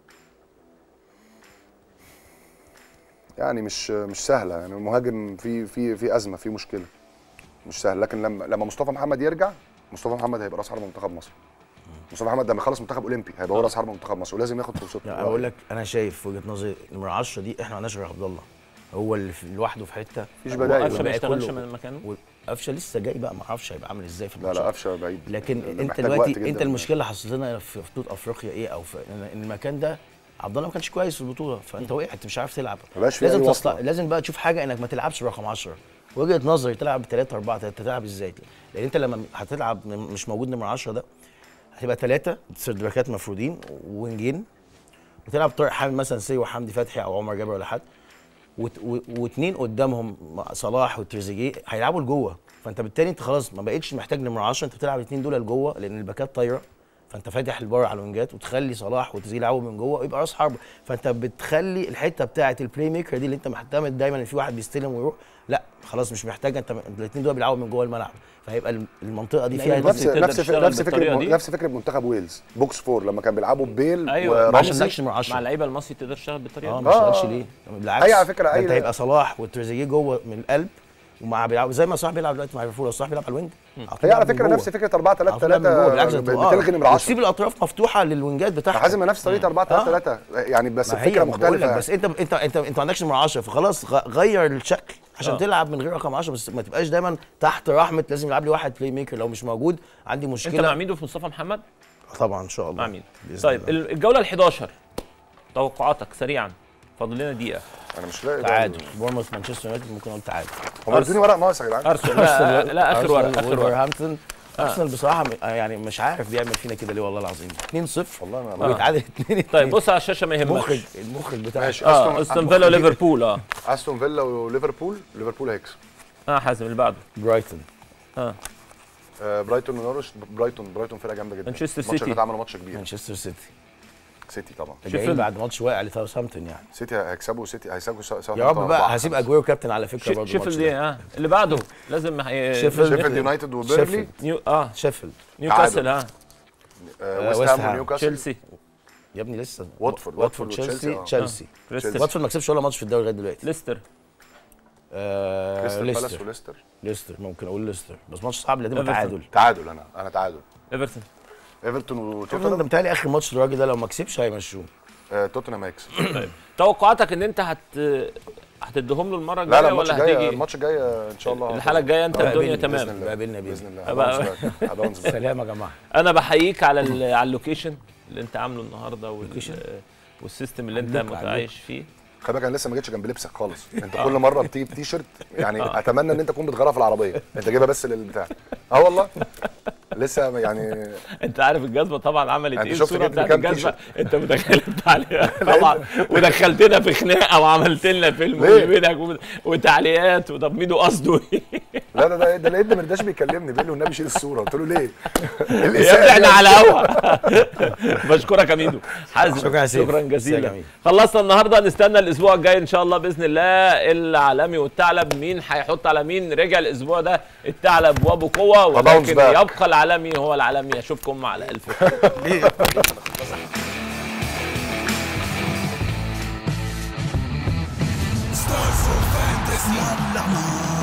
Speaker 4: يعني مش مش سهله يعني المهاجم في في في ازمه في مشكله مش سهل لكن لما لما مصطفى محمد يرجع مصطفى محمد هيبقى راس حربه منتخب مصر مصطفى محمد لما يخلص منتخب اولمبي هيبقى هو راس حربه منتخب مصر ولازم ياخد فرصته
Speaker 5: لا اقول لك انا شايف في وجهه نظري نمره 10 دي احنا ما عندناش غير عبد الله هو اللي في لوحده في حته
Speaker 4: مفيش بدايل.
Speaker 3: قفشه ما
Speaker 5: والباقي
Speaker 3: يشتغلش
Speaker 5: كله-
Speaker 3: من مكانه
Speaker 5: قفشه لسه جاي بقى ما اعرفش هيبقى عامل ازاي في
Speaker 4: لا
Speaker 5: الماتشات
Speaker 4: لا قفشه بعيد
Speaker 5: لكن
Speaker 4: ده
Speaker 5: انت
Speaker 4: محتاج
Speaker 5: دلوقتي
Speaker 4: وقت جداً.
Speaker 5: انت المشكله اللي حصلت لنا في بطوله افريقيا ايه او في ان إن المكان ده عبد الله ما كانش كويس في البطوله فانت وقعت مش عارف تلعب
Speaker 4: مبقاش في
Speaker 5: لازم
Speaker 4: أي
Speaker 5: تصل...
Speaker 4: وصلة.
Speaker 5: لازم بقى تشوف حاجه انك ما تلعبش برقم 10 وجهه نظري تلعب ب 3 4 3 تلعب ازاي؟ لان انت لما هتلعب م- مش موجود نمره 10 ده هتبقى ثلاثه سيرد باكات مفرودين وينجين وتلعب طارق حامد مثلا سي وحمدي فتحي او عمر جابر ولا حد وت- و- واثنين قدامهم مع صلاح وتريزيجيه هيلعبوا لجوه فانت بالتالي انت خلاص ما بقتش محتاج نمره 10 انت بتلعب الاثنين دول لجوه لان الباكات طايره فانت فاتح لبره على الوينجات وتخلي صلاح وتريزيجيه يلعبوا من جوه ويبقى راس حرب فانت بتخلي الحته بتاعه البلاي ميكر دي اللي انت معتمد دايما ان في واحد بيستلم ويروح لا خلاص مش محتاج انت الاثنين دول بيلعبوا من جوه الملعب فهيبقى الم- المنطقه دي فيها
Speaker 3: أيوة،
Speaker 4: نفس
Speaker 3: تقدر
Speaker 4: نفس
Speaker 3: تشتغل
Speaker 4: نفس
Speaker 3: بالطريقة
Speaker 4: فكره
Speaker 3: دي؟
Speaker 4: نفس فكره منتخب ويلز بوكس فور لما كان بيلعبوا ببيل
Speaker 3: ايوه
Speaker 5: عشان
Speaker 4: ورمزي
Speaker 5: مالكش نمره 10
Speaker 3: مع اللعيبه المصري تقدر تشتغل بالطريقه
Speaker 5: اه
Speaker 3: دي
Speaker 5: ما اشتغلش
Speaker 4: آه.
Speaker 5: ليه؟ بالعكس
Speaker 4: أي على فكرة،
Speaker 5: ده
Speaker 4: أي
Speaker 5: انت
Speaker 4: لا.
Speaker 5: هيبقى صلاح وتريزيجيه جوه من القلب ومع بيلعب زي ما صلاح بيلعب دلوقتي مع ليفربول لو صلاح بيلعب على الوينج طول
Speaker 4: هي على
Speaker 5: يلعب من
Speaker 4: فكره
Speaker 5: جوه.
Speaker 4: نفس فكره 4 3
Speaker 5: على طول يلعب من جوه، بالعكس
Speaker 4: 3
Speaker 5: ده تبقى-
Speaker 4: بتلغي نمره
Speaker 5: آه،
Speaker 4: 10
Speaker 5: وتسيب الاطراف مفتوحه للوينجات بتاعتك
Speaker 4: حازم نفس طريقه 4 3 3 يعني بس
Speaker 5: ما هي
Speaker 4: الفكره
Speaker 5: ما بقول لك
Speaker 4: مختلفه
Speaker 5: بس انت انت انت انت ما عندكش نمره 10 فخلاص غ- غير الشكل عشان
Speaker 3: آه.
Speaker 5: تلعب من غير رقم 10 بس ما تبقاش دايما تحت رحمه لازم يلعب لي واحد بلاي ميكر لو مش موجود عندي
Speaker 3: انت
Speaker 5: مشكله
Speaker 3: مع ميدو في مصطفى محمد
Speaker 5: طبعا ان شاء الله
Speaker 3: مع مين
Speaker 5: بإذن
Speaker 3: طيب
Speaker 5: الله.
Speaker 3: الجوله ال 11 توقعاتك سريعا فاضل لنا دقيقه
Speaker 4: انا مش لاقي ده.
Speaker 5: تعادل بورموث مانشستر يونايتد ممكن اقول تعادل
Speaker 4: هم ادوني ورق ناقص يا جدعان
Speaker 3: ارسنال لا, لا اخر ورقه اخر ورقه
Speaker 5: ولفرهامبتون ارسنال بصراحه م- يعني مش عارف بيعمل فينا كده ليه والله العظيم 2-0
Speaker 4: والله ما
Speaker 5: ويتعادل 2
Speaker 3: طيب بص على الشاشه ما
Speaker 5: المخرج
Speaker 3: يهمكش
Speaker 5: المخرج بتاع
Speaker 4: ماشي
Speaker 3: اه استون فيلا وليفربول اه
Speaker 4: استون فيلا وليفربول ليفربول هيكسب
Speaker 3: اه حازم اللي بعده
Speaker 5: برايتون
Speaker 3: اه
Speaker 4: آه، برايتون ونورwich برايتون برايتون فرقه جامده جدا
Speaker 3: مانشستر
Speaker 4: الماتش
Speaker 3: سيتي.
Speaker 4: اللي عملوا ماتش كبير
Speaker 5: مانشستر سيتي
Speaker 4: سيتي طبعا
Speaker 5: جايين
Speaker 3: شيفيلد.
Speaker 5: بعد ماتش واقع لساوثهامبتون يعني
Speaker 4: سيتي هيكسبوا سيتي هيكسبوا سا-
Speaker 5: يا
Speaker 4: ساوثهامبتون
Speaker 5: رب بقى
Speaker 4: أربعة
Speaker 5: هسيب
Speaker 4: خمسة.
Speaker 5: اجويرو كابتن على فكره
Speaker 3: شي-
Speaker 5: برضه
Speaker 3: شيفيلد ايه اه اللي بعده لازم هي...
Speaker 5: شيفيلد.
Speaker 4: شيفيلد يونايتد وبيرلي
Speaker 5: شيفيلد.
Speaker 3: نيو اه
Speaker 5: شيفيلد
Speaker 3: نيوكاسل اه
Speaker 4: آه،
Speaker 5: آه،
Speaker 4: ويست
Speaker 5: ويست
Speaker 4: هام
Speaker 5: هام.
Speaker 4: ونيوكاسل
Speaker 3: تشيلسي
Speaker 5: يا ابني لسه
Speaker 4: واتفورد،
Speaker 5: واتفورد
Speaker 4: واتفورد
Speaker 5: تشيلسي
Speaker 4: وتشيلسي، آه.
Speaker 5: تشيلسي
Speaker 3: كريستال
Speaker 5: واتفورد ما كسبش ولا ماتش في الدوري لغايه دلوقتي
Speaker 3: ليستر
Speaker 5: آه
Speaker 4: كريستال بالاس
Speaker 5: ليستر
Speaker 4: وليستر
Speaker 5: ليستر ممكن اقول ليستر بس ماتش صعب لازم
Speaker 3: إيفرتون.
Speaker 5: تعادل
Speaker 4: تعادل انا انا تعادل
Speaker 3: ايفرتون
Speaker 4: ايفرتون
Speaker 5: شوف انت
Speaker 4: وتوتنهام
Speaker 5: متهيألي اخر ماتش للراجل ده لو ما كسبش هيمشوه
Speaker 4: آه، توتنهام هيكسب
Speaker 3: توقعاتك ان انت هت هتديهم له المره
Speaker 4: لا
Speaker 3: الجايه
Speaker 4: لا الماتش
Speaker 3: ولا
Speaker 4: الجاي
Speaker 3: هتيجي
Speaker 4: الماتش الجاي آه، ان شاء الله
Speaker 3: الحلقه الجايه انت
Speaker 5: آه،
Speaker 3: الدنيا
Speaker 5: بإذن
Speaker 3: تمام
Speaker 4: الله.
Speaker 5: بقابلنا بيه
Speaker 4: باذن الله
Speaker 3: أبقى-
Speaker 4: هباونس باك. هباونس باك.
Speaker 5: سلام يا جماعه
Speaker 3: انا بحييك على ال- على اللوكيشن اللي انت عامله النهارده وال...
Speaker 5: اللوكيشن؟
Speaker 3: والسيستم اللي انت
Speaker 5: على اللوك، على
Speaker 3: متعايش فيه
Speaker 4: خلي بالك انا لسه ما جيتش جنب لبسك خالص انت كل مره بتيجي بتي شيرت يعني اتمنى ان انت تكون بتغيرها في العربيه انت جايبها بس للبتاع اه والله لسه يعني
Speaker 3: انت عارف الجزمه طبعا عملت
Speaker 4: انت
Speaker 3: ايه
Speaker 4: شفت
Speaker 3: الصوره
Speaker 4: جبت
Speaker 3: بتاعت
Speaker 4: كام
Speaker 3: الجزمه
Speaker 4: تيشيرت؟
Speaker 3: انت متخيل انت عليها طبعا ودخلتنا في خناقه وعملت لنا فيلم
Speaker 4: ليه؟
Speaker 3: بينك وبين- وتعليقات وطب ميدو قصده ايه
Speaker 4: لا ده ده ده لقيت مرداش بيكلمني بيقول لي والنبي شيل الصوره قلت له ليه؟
Speaker 3: يا ابني احنا على هوا بشكرك يا ميدو حازم
Speaker 5: شكرا يا سيف.
Speaker 3: شكرا
Speaker 5: ميرسي يا
Speaker 3: جزيلا
Speaker 5: جميل.
Speaker 3: خلصنا النهارده نستنى الاسبوع الجاي ان شاء الله باذن الله العالمي والثعلب مين هيحط على مين رجع الاسبوع ده الثعلب وابو قوه
Speaker 4: وباونس
Speaker 3: ولكن
Speaker 4: باك.
Speaker 3: يبقى العالمي هو العالمي اشوفكم على الف خير
Speaker 2: Stars of fantasy.